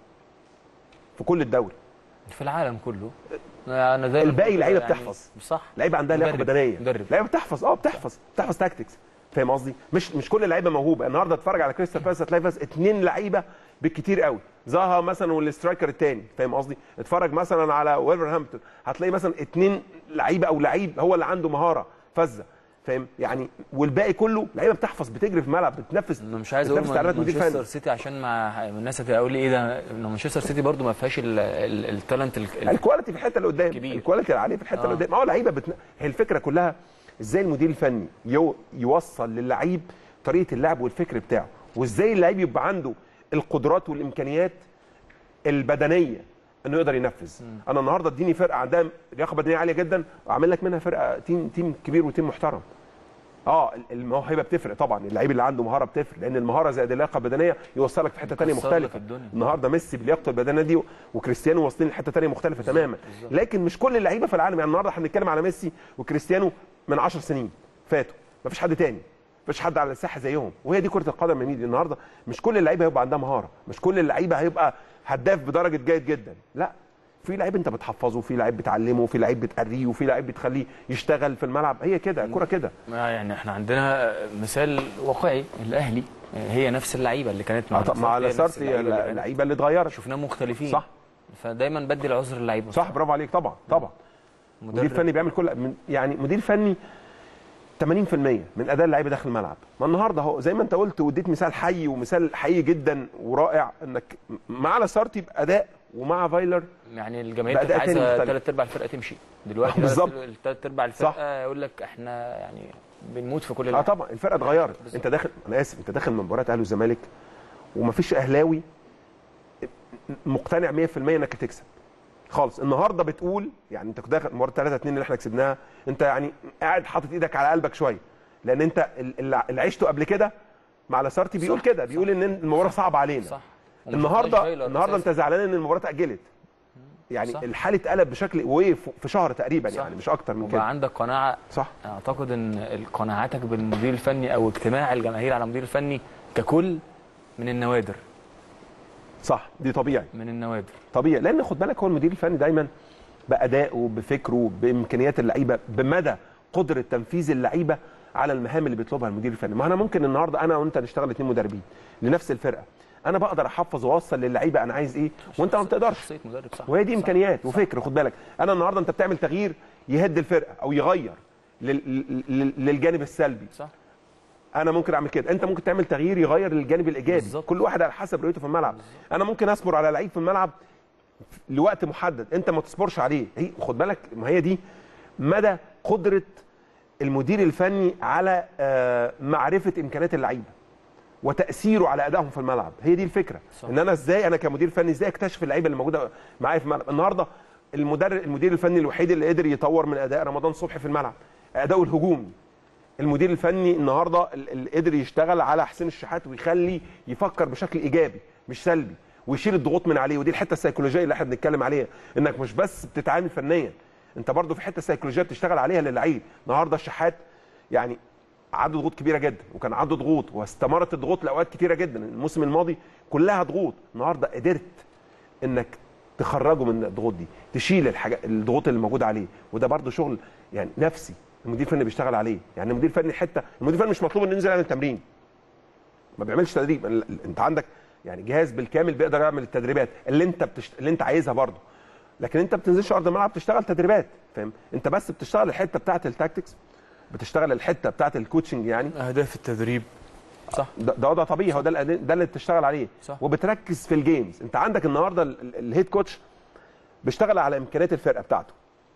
في كل الدوري في العالم كله انا زي الباقي لعيبه بتحفظ صح لعيبه عندها لياقه مدرب. بدنيه مدرب. لعيبه بتحفظ اه بتحفظ بتحفظ تاكتكس فاهم قصدي مش مش كل اللعيبه موهوبه النهارده اتفرج على كريستال بالاس هتلاقي بس اثنين لعيبه بالكتير قوي زها مثلا والاسترايكر الثاني فاهم قصدي اتفرج مثلا على ويلفرهامبتون هتلاقي مثلا اثنين لعيبه او لعيب هو اللي عنده مهاره فذه فاهم يعني والباقي كله لعيبه بتحفظ بتجري في الملعب بتنفذ انا مش عايز اقول بتنفذ تعليمات مدير مانشستر فني سيتي عشان ما الناس هتقول لي ايه ده ان مانشستر سيتي برضو ما فيهاش ال- ال- التالنت ال- ال- الكواليتي في الحته اللي قدام كبير. الكواليتي العاليه في الحته آه. اللي قدام ما هو لعيبه بتن... هي الفكره كلها ازاي المدير الفني يو... يوصل للعيب طريقه اللعب والفكر بتاعه وازاي اللعيب يبقى عنده القدرات والامكانيات البدنيه انه يقدر ينفذ انا النهارده اديني فرقه عندها لياقه بدنيه عاليه جدا واعمل لك منها فرقه تيم تيم كبير وتيم محترم اه الموهبه بتفرق طبعا اللعيب اللي عنده مهاره بتفرق لان المهاره زائد اللياقه البدنيه يوصلك في حته ثانيه يكسر لك مختلفه الدنيا. النهارده ميسي بلياقته البدنيه دي وكريستيانو واصلين لحته ثانيه مختلفه تماما بالظبط. لكن مش كل اللعيبه في العالم يعني النهارده احنا بنتكلم على ميسي وكريستيانو من 10 سنين فاتوا مفيش حد تاني مفيش حد على الساحه زيهم وهي دي كره القدم يا ميدي النهارده مش كل اللعيبه هيبقى عندها مهاره مش كل اللعيبه هيبقى هداف بدرجه جيد جدا لا في لعيب انت بتحفظه وفي لعيب بتعلمه وفي لعيب بتقريه وفي لعيب بتخليه يشتغل في الملعب هي كده الكره كده ما يعني احنا عندنا مثال واقعي الاهلي هي نفس اللعيبه اللي كانت مع مع هي نفس لاسارتي اللعيبة اللي كانت. اللعيبه اللي اتغيرت شفناهم مختلفين صح. فدايما بدي العذر للعيبه صح برافو عليك طبعا طبعا مدير مدرب فني بيعمل كل من يعني مدير فني 80% من اداء اللعيبه داخل الملعب ما النهارده اهو زي ما انت قلت واديت مثال حي ومثال حقيقي جدا ورائع انك مع لاسارتي باداء ومع فايلر يعني الجماهير بقى كانت ده تاني عايزه مختلف. ثلاث ارباع الفرقه تمشي دلوقتي آه، بالظبط. ثلاث ارباع الفرقه يقول لك احنا يعني بنموت في كل اه اللعب. طبعا الفرقه اتغيرت بالظبط. انت داخل انا اسف انت داخل من مباراه اهلي والزمالك ومفيش اهلاوي مقتنع 100% انك هتكسب خالص النهارده بتقول يعني انت كنت داخل مباراه 3 2 اللي احنا كسبناها انت يعني قاعد حاطط ايدك على قلبك شويه لان انت ال- اللي اللي عشته قبل كده مع لاسارتي بيقول صح، كده بيقول ان المباراه صعبه علينا صح وما شفناش النهارده فايلر النهارده انت أساساً. زعلان ان المباراه اتاجلت يعني صح. الحال اتقلب بشكل وايه في شهر تقريبا صح. يعني مش اكتر من وبقى كده عندك قناعه صح اعتقد ان قناعاتك بالمدير الفني او اجتماع الجماهير على المدير الفني ككل من النوادر صح دي طبيعي من النوادر طبيعي لان خد بالك هو المدير الفني دايما بادائه بفكره بامكانيات اللعيبه بمدى قدره تنفيذ اللعيبه على المهام اللي بيطلبها المدير الفني ما انا ممكن النهارده انا وانت نشتغل اثنين مدربين لنفس الفرقه انا بقدر احفظ واوصل للعيبه انا عايز ايه وانت ما بتقدرش شخصيه مدرب صح وهي دي صح. امكانيات وفكر خد بالك انا النهارده انت بتعمل تغيير يهد الفرقه او يغير لل- لل- للجانب السلبي صح انا ممكن اعمل كده انت ممكن تعمل تغيير يغير للجانب الايجابي بالظبط. كل واحد على حسب رؤيته في الملعب انا ممكن اصبر على لعيب في الملعب لوقت محدد انت ما تصبرش عليه هي خد بالك ما هي دي مدى قدره المدير الفني على آه، معرفه امكانيات اللعيبه وتاثيره على ادائهم في الملعب هي دي الفكره صح. ان انا ازاي انا كمدير فني ازاي اكتشف اللعيبه اللي موجوده معايا في الملعب النهارده المدرب المدير الفني الوحيد اللي قدر يطور من اداء رمضان صبحي في الملعب اداؤه الهجومي المدير الفني النهارده ال- اللي قدر يشتغل على حسين الشحات ويخلي يفكر بشكل ايجابي مش سلبي ويشيل الضغوط من عليه ودي الحته السيكولوجيه اللي احنا بنتكلم عليها انك مش بس بتتعامل فنيا انت برضو في حته سيكولوجيه بتشتغل عليها للعيب النهارده الشحات يعني عنده ضغوط كبيره جدا وكان عنده ضغوط واستمرت الضغوط لاوقات كتيره جدا الموسم الماضي كلها ضغوط النهارده قدرت انك تخرجه من الضغوط دي تشيل الحاجه الضغوط اللي موجوده عليه وده برضو شغل يعني نفسي المدير الفني بيشتغل عليه يعني المدير الفني حته المدير الفني مش مطلوب انه ينزل يعمل تمرين ما بيعملش تدريب ال- ال- انت عندك يعني جهاز بالكامل بيقدر يعمل التدريبات اللي انت بتشت... اللي انت عايزها برضه لكن انت بتنزلش ارض الملعب تشتغل تدريبات فاهم انت بس بتشتغل الحته بتاعه التاكتكس بتشتغل الحته بتاعه الكوتشنج يعني اهداف التدريب صح ده ده وضع طبيعي هو ده الأد- ده اللي بتشتغل عليه صح. وبتركز في الجيمز انت عندك النهارده ال- ال- الهيد كوتش بيشتغل على امكانيات الفرقه بتاعته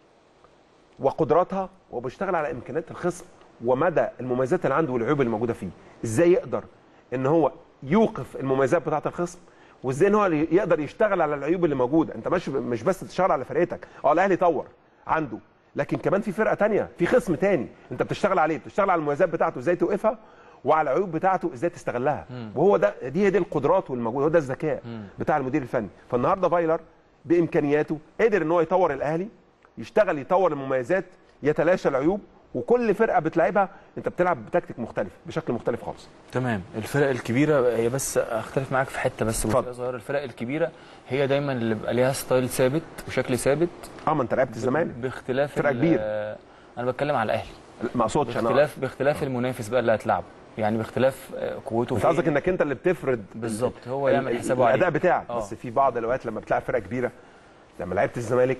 وقدراتها وبيشتغل على امكانيات الخصم ومدى المميزات اللي عنده والعيوب اللي موجوده فيه ازاي يقدر ان هو يوقف المميزات بتاعه الخصم وازاي ان هو يقدر يشتغل على العيوب اللي موجوده انت مش مش بس تشتغل على فرقتك اه الاهلي طور عنده لكن كمان في فرقه تانية في خصم تاني انت بتشتغل عليه بتشتغل على المميزات بتاعته ازاي توقفها وعلى العيوب بتاعته ازاي تستغلها وهو ده دي هي دي القدرات والمجهود هو ده الذكاء بتاع المدير الفني فالنهارده فايلر بامكانياته قدر ان هو يطور الاهلي يشتغل يطور المميزات يتلاشى العيوب وكل فرقه بتلعبها انت بتلعب بتكتيك مختلف بشكل مختلف خالص تمام الفرق الكبيره هي بس اختلف معاك في حته بس اتفضل. جزئيه صغيره الفرق الكبيره هي دايما اللي بيبقى ليها ستايل ثابت وشكل ثابت اه ما انت لعبت الزمالك باختلاف فرقة ال- كبيرة. انا بتكلم على الاهلي ما اقصدش انا باختلاف باختلاف المنافس بقى اللي هتلعبه يعني باختلاف آه، قوته انت فين. قصدك انك انت اللي بتفرض بالظبط هو ال- يعمل ال- حسابه عليه الاداء بتاعك آه. بس في بعض الاوقات لما بتلعب فرقه كبيره لما لعبت الزمالك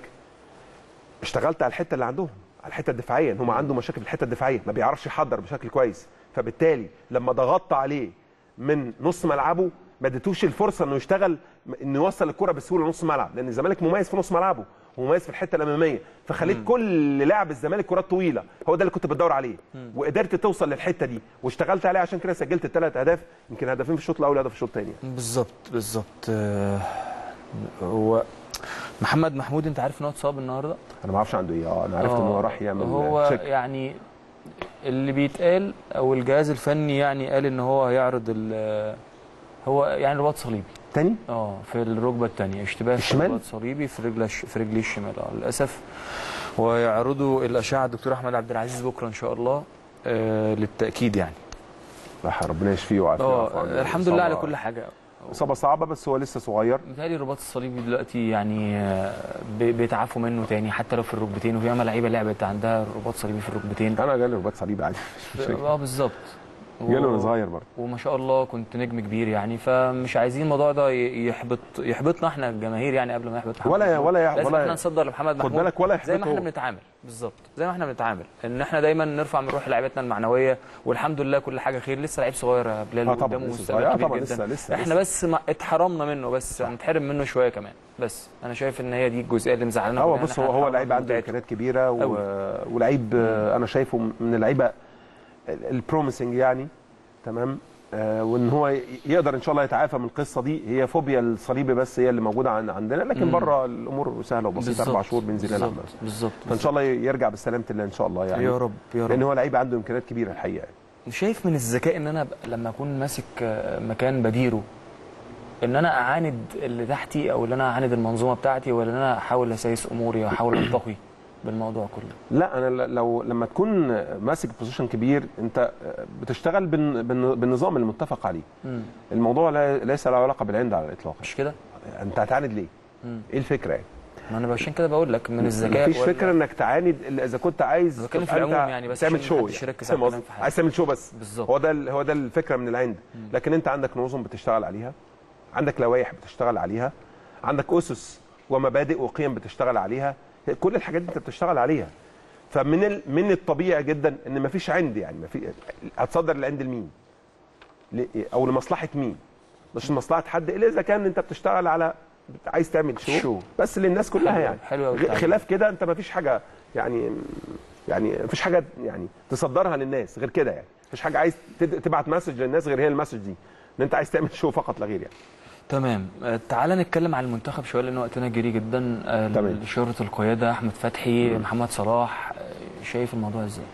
اشتغلت على الحته اللي عندهم على الحته الدفاعيه ان هم عنده مشاكل في الحته الدفاعيه ما بيعرفش يحضر بشكل كويس فبالتالي لما ضغطت عليه من نص ملعبه ما اديتوش الفرصه انه يشتغل انه يوصل الكره بسهوله نص ملعب لان الزمالك مميز في نص ملعبه ومميز في الحته الاماميه فخليت كل لاعب الزمالك كرات طويله هو ده اللي كنت بدور عليه وقدرت توصل للحته دي واشتغلت عليه عشان كده سجلت الثلاث اهداف يمكن هدفين في الشوط الاول هدف في الشوط الثاني بالظبط بالظبط آه، هو محمد محمود انت عارف ان هو اتصاب النهارده انا ما اعرفش عنده ايه اه انا عرفت ان هو راح يعمل هو تشيك يعني اللي بيتقال او الجهاز الفني يعني قال ان هو هيعرض ال- هو يعني رباط صليبي تاني اه في الركبه الثانيه اشتباه في الشمال؟ رباط صليبي في رجل في رجلي الشمال اه للاسف ويعرضوا الاشعه الدكتور احمد عبد العزيز بكره ان شاء الله آه للتاكيد يعني راح ربنا يشفيه ويعافيه ويعفو عنه. اه الحمد لله على إصابة- كل حاجه اصابه صعبه بس هو لسه صغير متهيألي الرباط الصليبي دلوقتي يعني آه، بي- بيتعافوا منه تاني حتى لو في الركبتين وفي ياما لعيبه لعبت عندها رباط صليبي في الركبتين انا جالي رباط صليبي عادي مش مشكلة. اه بالظبط جاله وانا صغير برضه وما شاء الله كنت نجم كبير يعني فمش عايزين الموضوع ده ي- يحبط يحبطنا احنا الجماهير يعني قبل ما يحبط محمد ولا- محمود. ولا يح- لازم ولا- احنا نصدر لمحمد خد محمود بالك ولا زي ما يحبطه احنا هو. بنتعامل بالظبط زي ما احنا بنتعامل ان احنا دايما نرفع من روح لعيبتنا المعنويه والحمد لله كل حاجه خير لسه لعيب صغير يا بلال آه طبعاً، قدامه لسه مستقبل صغير. آه كبير طبعاً، جدا لسه- لسه- احنا لسه. بس ما اتحرمنا منه بس هنتحرم منه شويه كمان بس انا شايف ان هي دي الجزئيه اللي مزعلانا هو كلنا، إن بص إحنا هو هو هنتحرم لعيب من عنده متعته. امكانيات كبيره و... أوي. ولعيب آه، انا شايفه من اللعيبه البروميسنج يعني تمام آه وان هو ي- يقدر ان شاء الله يتعافى من القصه دي هي فوبيا الصليبي بس هي اللي موجوده عن- عندنا لكن مم. بره الامور سهله وبسيطه بالظبط. اربع شهور بينزل يلعب بالظبط بالظبط فان شاء الله يرجع بسلامه الله ان شاء الله يعني يا رب يا لان رب هو لعيب عنده امكانيات كبيره الحقيقه يعني. شايف من الذكاء ان انا أبقى لما اكون ماسك آه، مكان بديره ان انا اعاند اللي تحتي او ان انا اعاند المنظومه بتاعتي ولا ان انا احاول اسايس اموري واحاول انتقي بالموضوع كله لا انا ل- لو لما تكون ماسك بوزيشن كبير انت بتشتغل بالن- بالن- بالنظام المتفق عليه مم. الموضوع لا- ليس له علاقه بالعند على الاطلاق مش كده انت هتعاند ليه مم. ايه الفكره يعني ما انا عشان كده بقول لك من الذكاء مفيش ولا- فكره انك تعاند الا اذا كنت عايز بتكلم في تبقى أنت العموم يعني بس تعمل عشان شو محدش يعني يركز على فاهم الكلام قصدي؟ في حاجة. عايز تعمل شو بس بالظبط. هو ده ال- هو ده الفكره من العند لكن انت عندك نظم بتشتغل عليها عندك لوائح بتشتغل عليها عندك اسس ومبادئ وقيم بتشتغل عليها كل الحاجات دي انت بتشتغل عليها فمن ال... من الطبيعي جدا ان مفيش عند يعني مفي... هتصدر العند لمين ل... او لمصلحه مين مش لمصلحه حد الا اذا كان انت بتشتغل على عايز تعمل شو, شو. بس للناس كلها حلو- يعني حلو أوي غ- التعبير. خلاف كده انت مفيش حاجه يعني يعني مفيش حاجه يعني تصدرها للناس غير كده يعني مفيش حاجه عايز تد- تبعت مسج للناس غير هي المسج دي ان انت عايز تعمل شو فقط لا غير يعني تمام آه، تعالى نتكلم على المنتخب شويه لان وقتنا جري جدا آه، تمام. شهرة القياده احمد فتحي محمد صلاح آه، شايف الموضوع ازاي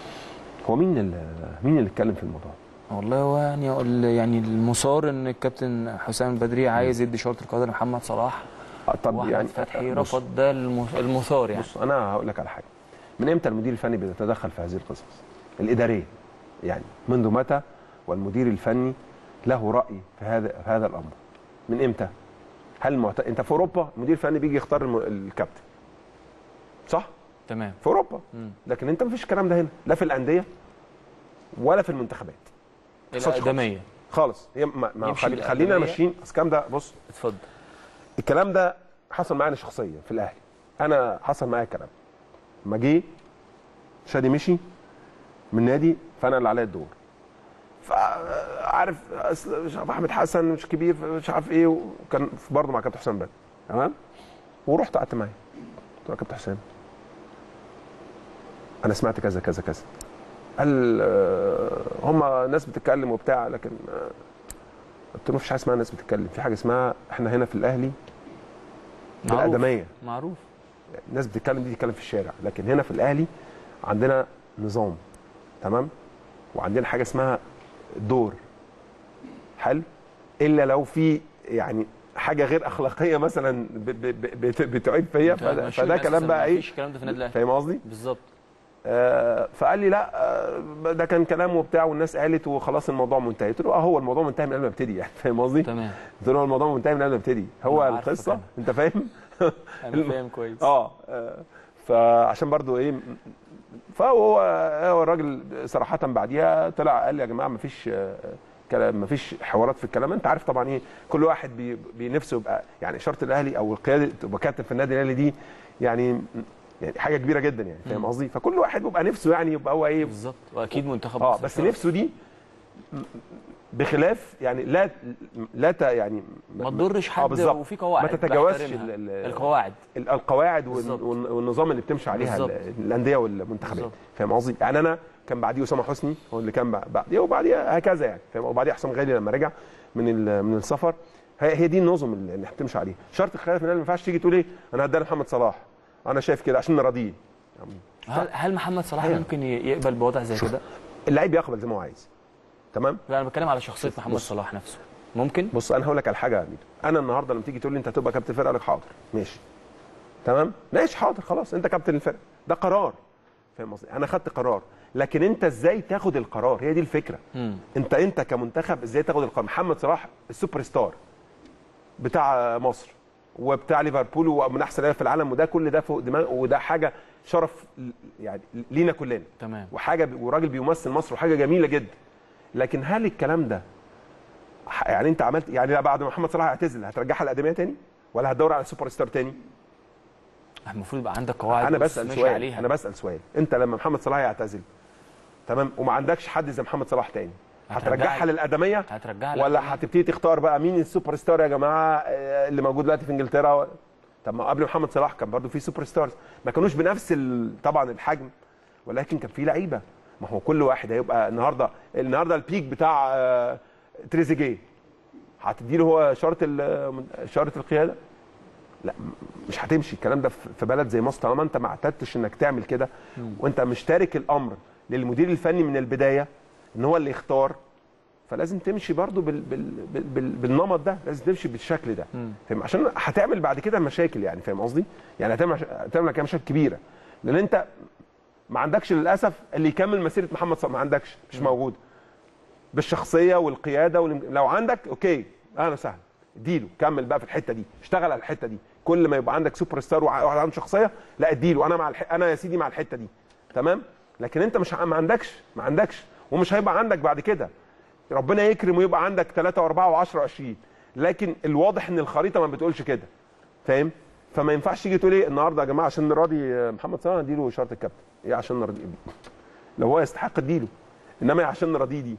هو مين اللي مين اللي اتكلم في الموضوع والله هو يعني ال- يعني المصار ان الكابتن حسام البدري عايز يدي شهرة القياده لمحمد صلاح آه، طب واحمد يعني فتحي بص- رفض ده الم- المثار يعني بص انا هقول لك على حاجه من امتى المدير الفني بيتدخل في هذه القصص الاداريه يعني منذ متى والمدير الفني له راي في هذا في هذا الامر من امتى هل معت... انت في اوروبا المدير الفني بيجي يختار الم... الكابتن صح تمام في اوروبا مم. لكن انت مفيش الكلام ده هنا لا في الانديه ولا في المنتخبات خالص. الاقدميه خالص هي ما... ما يمشي خل... بالأقدمية. خلينا ماشيين بس الكلام ده بص اتفضل الكلام ده حصل معايا أنا شخصيا في الاهلي انا حصل معايا الكلام ما جه شادي مشي من نادي فانا اللي عليا الدور فعارف أصل مش عارف احمد حسن مش كبير مش عارف ايه وكان برضه مع كابتن حسام بدري تمام ورحت قعدت معاه قلت له يا كابتن حسام انا سمعت كذا كذا كذا قال آه، هم ناس بتتكلم وبتاع لكن آه، قلت له مفيش حاجه اسمها ناس بتتكلم في حاجه اسمها احنا هنا في الاهلي معروف. بالادميه معروف الناس بتتكلم دي تتكلم في الشارع لكن هنا في الاهلي عندنا نظام تمام وعندنا حاجه اسمها دور حلو الا لو في يعني حاجه غير اخلاقيه مثلا ب- ب- ب- بت- بتعيب فيا فده, مشهور فده أساساً كلام بقى ايه مفيش الكلام ده في النادي الاهلي فاهم قصدي؟ بالظبط آه فقال لي لا آه ده كان كلام وبتاع والناس قالت وخلاص الموضوع منتهي قلت له اه هو الموضوع منتهي من قبل ما ابتدي يعني فاهم قصدي؟ تمام قلت له هو الموضوع منتهي من قبل ما ابتدي هو أنا عارفه القصه كمان. انت فاهم؟ انا فاهم كويس اه آه، فعشان برضو ايه فهو هو الراجل صراحه بعديها طلع قال يا جماعه ما فيش كلام ما فيش حوارات في الكلام انت عارف طبعا ايه كل واحد بي- بنفسه يبقى يعني اشاره الاهلي او القياده تبقى كابتن في النادي الاهلي دي يعني يعني حاجه كبيره جدا يعني فاهم قصدي فكل واحد بيبقى نفسه يعني يبقى هو ايه بالظبط واكيد منتخب اه مصر بس فعلا. نفسه دي بخلاف يعني لا لا ت- يعني ما تضرش آه، حد بالظبط. وفي قواعد ما تتجاوزش بحترمها. ال- ال- القواعد ال- القواعد وال- بالظبط. وال- والنظام اللي بتمشي عليها بالظبط. ال- الانديه والمنتخبات بالظبط. فاهم قصدي يعني انا كان بعديه اسامه حسني هو اللي كان بع- بعديه وبعديها هكذا يعني فاهم وبعديها حسام غالي لما رجع من ال- من السفر هي هي دي النظم اللي اللي بتمشي عليها شرط الخلاف من الأهلي ما ينفعش تيجي تقول ايه انا هديها لمحمد صلاح انا شايف كده عشان نراضيه هل, هل محمد صلاح أيوة. ممكن ي- يقبل بوضع زي كده؟ اللعيب يقبل زي ما هو عايز تمام لا انا بتكلم على شخصيه محمد بص. صلاح نفسه ممكن؟ بص انا هقول لك على حاجه يا ميدو انا النهارده لما تيجي تقول لي انت هتبقى كابتن فرقه اقول لك حاضر ماشي تمام ماشي حاضر خلاص انت كابتن الفرقه ده قرار فاهم قصدي انا خدت قرار لكن انت ازاي تاخد القرار هي دي الفكره مم. انت انت كمنتخب ازاي تاخد القرار محمد صلاح السوبر ستار بتاع مصر وبتاع ليفربول ومن احسن لعيبه في العالم وده كل ده فوق دماغ وده حاجه شرف يعني لينا كلنا تمام وحاجه وراجل بيمثل مصر وحاجه جميله جدا لكن هل الكلام ده ح- يعني انت عملت يعني لا بعد ما محمد صلاح يعتزل هترجعها الاكاديميه تاني ولا هتدور على سوبر ستار تاني المفروض يبقى عندك قواعد انا بس بسال ماشي سؤال عليها انا بسال سؤال انت لما محمد صلاح يعتزل تمام وما عندكش حد زي محمد صلاح تاني هترجعها- هترجعها للاكاديميه هترجعها ولا للأكاديمية. هتبتدي تختار بقى مين السوبر ستار يا جماعه آه، اللي موجود دلوقتي في انجلترا و... طب ما قبل محمد صلاح كان برضو في سوبر ستارز ما كانوش بنفس ال... طبعا الحجم ولكن كان في لعيبه ما هو كل واحد هيبقى النهارده النهارده البيك بتاع آه، تريزيجيه هتدي له هو شرط ال- شرط القياده لا م- مش هتمشي الكلام ده في في بلد زي مصر طالما انت ما اعتدتش انك تعمل كده وانت مش تارك الامر للمدير الفني من البدايه ان هو اللي يختار فلازم تمشي برضو بال بال بال بال بالنمط ده لازم تمشي بالشكل ده فاهم عشان هتعمل بعد كده مشاكل يعني فاهم قصدي يعني هتعمل عش- هتعمل كده مشاكل كبيره لان انت ما عندكش للاسف اللي يكمل مسيره محمد صلاح ما عندكش مش موجود بالشخصيه والقياده والم... لو عندك اوكي اهلا وسهلا اديله كمل بقى في الحته دي اشتغل على الحته دي كل ما يبقى عندك سوبر ستار وع- واحد عنده شخصيه لا اديله انا مع الح... انا يا سيدي مع الحته دي تمام لكن انت مش ع- ما عندكش ما عندكش ومش هيبقى عندك بعد كده ربنا يكرم ويبقى عندك 3 و4 و10 و20 لكن الواضح ان الخريطه ما بتقولش كده فاهم فما ينفعش تيجي تقول ايه النهارده يا جماعه عشان نراضي محمد صلاح نديله اشاره الكابتن ايه عشان نراضيه لو هو يستحق اديله انما عشان نراضيه دي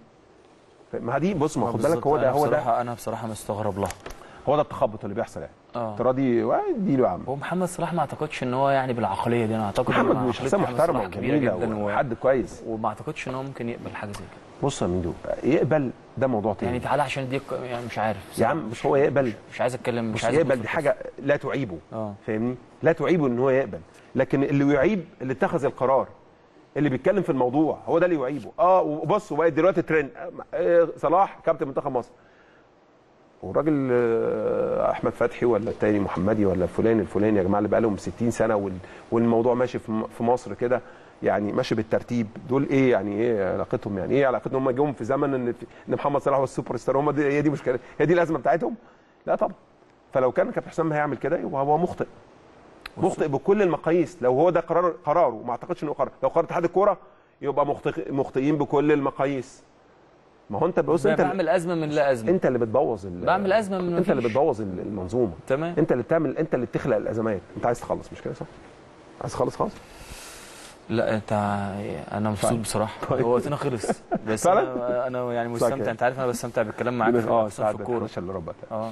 ما دي بص ما خد بالك هو ده هو ده بصراحة انا بصراحه مستغرب لها هو ده التخبط اللي بيحصل يعني اه تراضي اديله يا عم هو محمد صلاح ما اعتقدش ان هو يعني بالعقليه دي انا اعتقد محمد إن مش عقلية شخصيه محمد محترمه صلاح كبيره وجميله جدا و... وحد كويس وما اعتقدش ان هو ممكن يقبل حاجه زي كده بص يا ميدو يقبل ده موضوع تاني يعني تعالى عشان دي يعني مش عارف يا عم مش هو يقبل مش عايز اتكلم مش مش عايز يقبل أدخل دي في حاجه لا تعيبه اه فاهمني لا تعيبه ان هو يقبل لكن اللي يعيب اللي اتخذ القرار اللي بيتكلم في الموضوع هو ده اللي يعيبه اه وبص وبقت دلوقتي ترند آه، صلاح كابتن منتخب مصر والراجل آه، احمد فتحي ولا التاني محمدي ولا الفلاني الفلاني يا جماعه اللي بقى لهم 60 سنه وال- والموضوع ماشي في م- في مصر كده يعني ماشي بالترتيب دول ايه يعني ايه علاقتهم يعني ايه علاقتهم هم جم في زمن ان في- ان محمد صلاح هو السوبر ستار هم دي هي دي مشكله هي دي الازمه بتاعتهم لا طبعا فلو كان كابتن حسام هيعمل كده يبقى هو مخطئ مخطئ بكل المقاييس لو هو ده قرار قراره وما اعتقدش انه قرار لو قرار اتحاد الكوره يبقى مخطئ مخطئين بكل المقاييس ما هو انت بص أنا انت بعمل ازمه من لا ازمه انت اللي بتبوظ ال- بعمل أزمة من انت اللي مفيش. بتبوظ ال- المنظومه تمام انت اللي بتعمل انت اللي بتخلق الازمات انت عايز تخلص مش كده صح عايز تخلص خلاص لا انت انا مبسوط طيب. بصراحه طيب. هو وقتنا خلص بس فعلا؟ انا انا يعني صح كده. مستمتع انت عارف انا بستمتع بالكلام معاك في اه خصوصاً في الكوره الكوره اللي ربك اه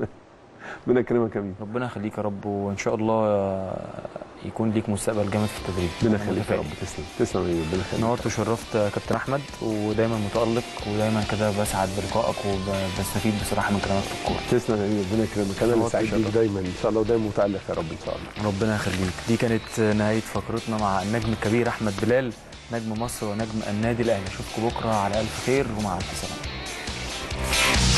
ربنا يكرمك يا مين ربنا يخليك يا رب وان شاء الله يكون ليك مستقبل جامد في التدريب ربنا أنا يخليك يا رب متفائل. تسلم تسلم يا مين ربنا يخليك نورت وشرفت يا كابتن احمد ودايما متالق ودايما كده بسعد بلقائك وبستفيد بصراحه من كلامك في الكوره تسلم يا مين ربنا يكرمك انا اللي نورت سعيد بيك وشرفت. دايما ان شاء الله ودايما متالق يا رب ان شاء الله ربنا يخليك دي كانت نهايه فقرتنا مع النجم الكبير احمد بلال نجم مصر ونجم النادي الاهلي اشوفكم بكره على الف خير ومع الف سلامه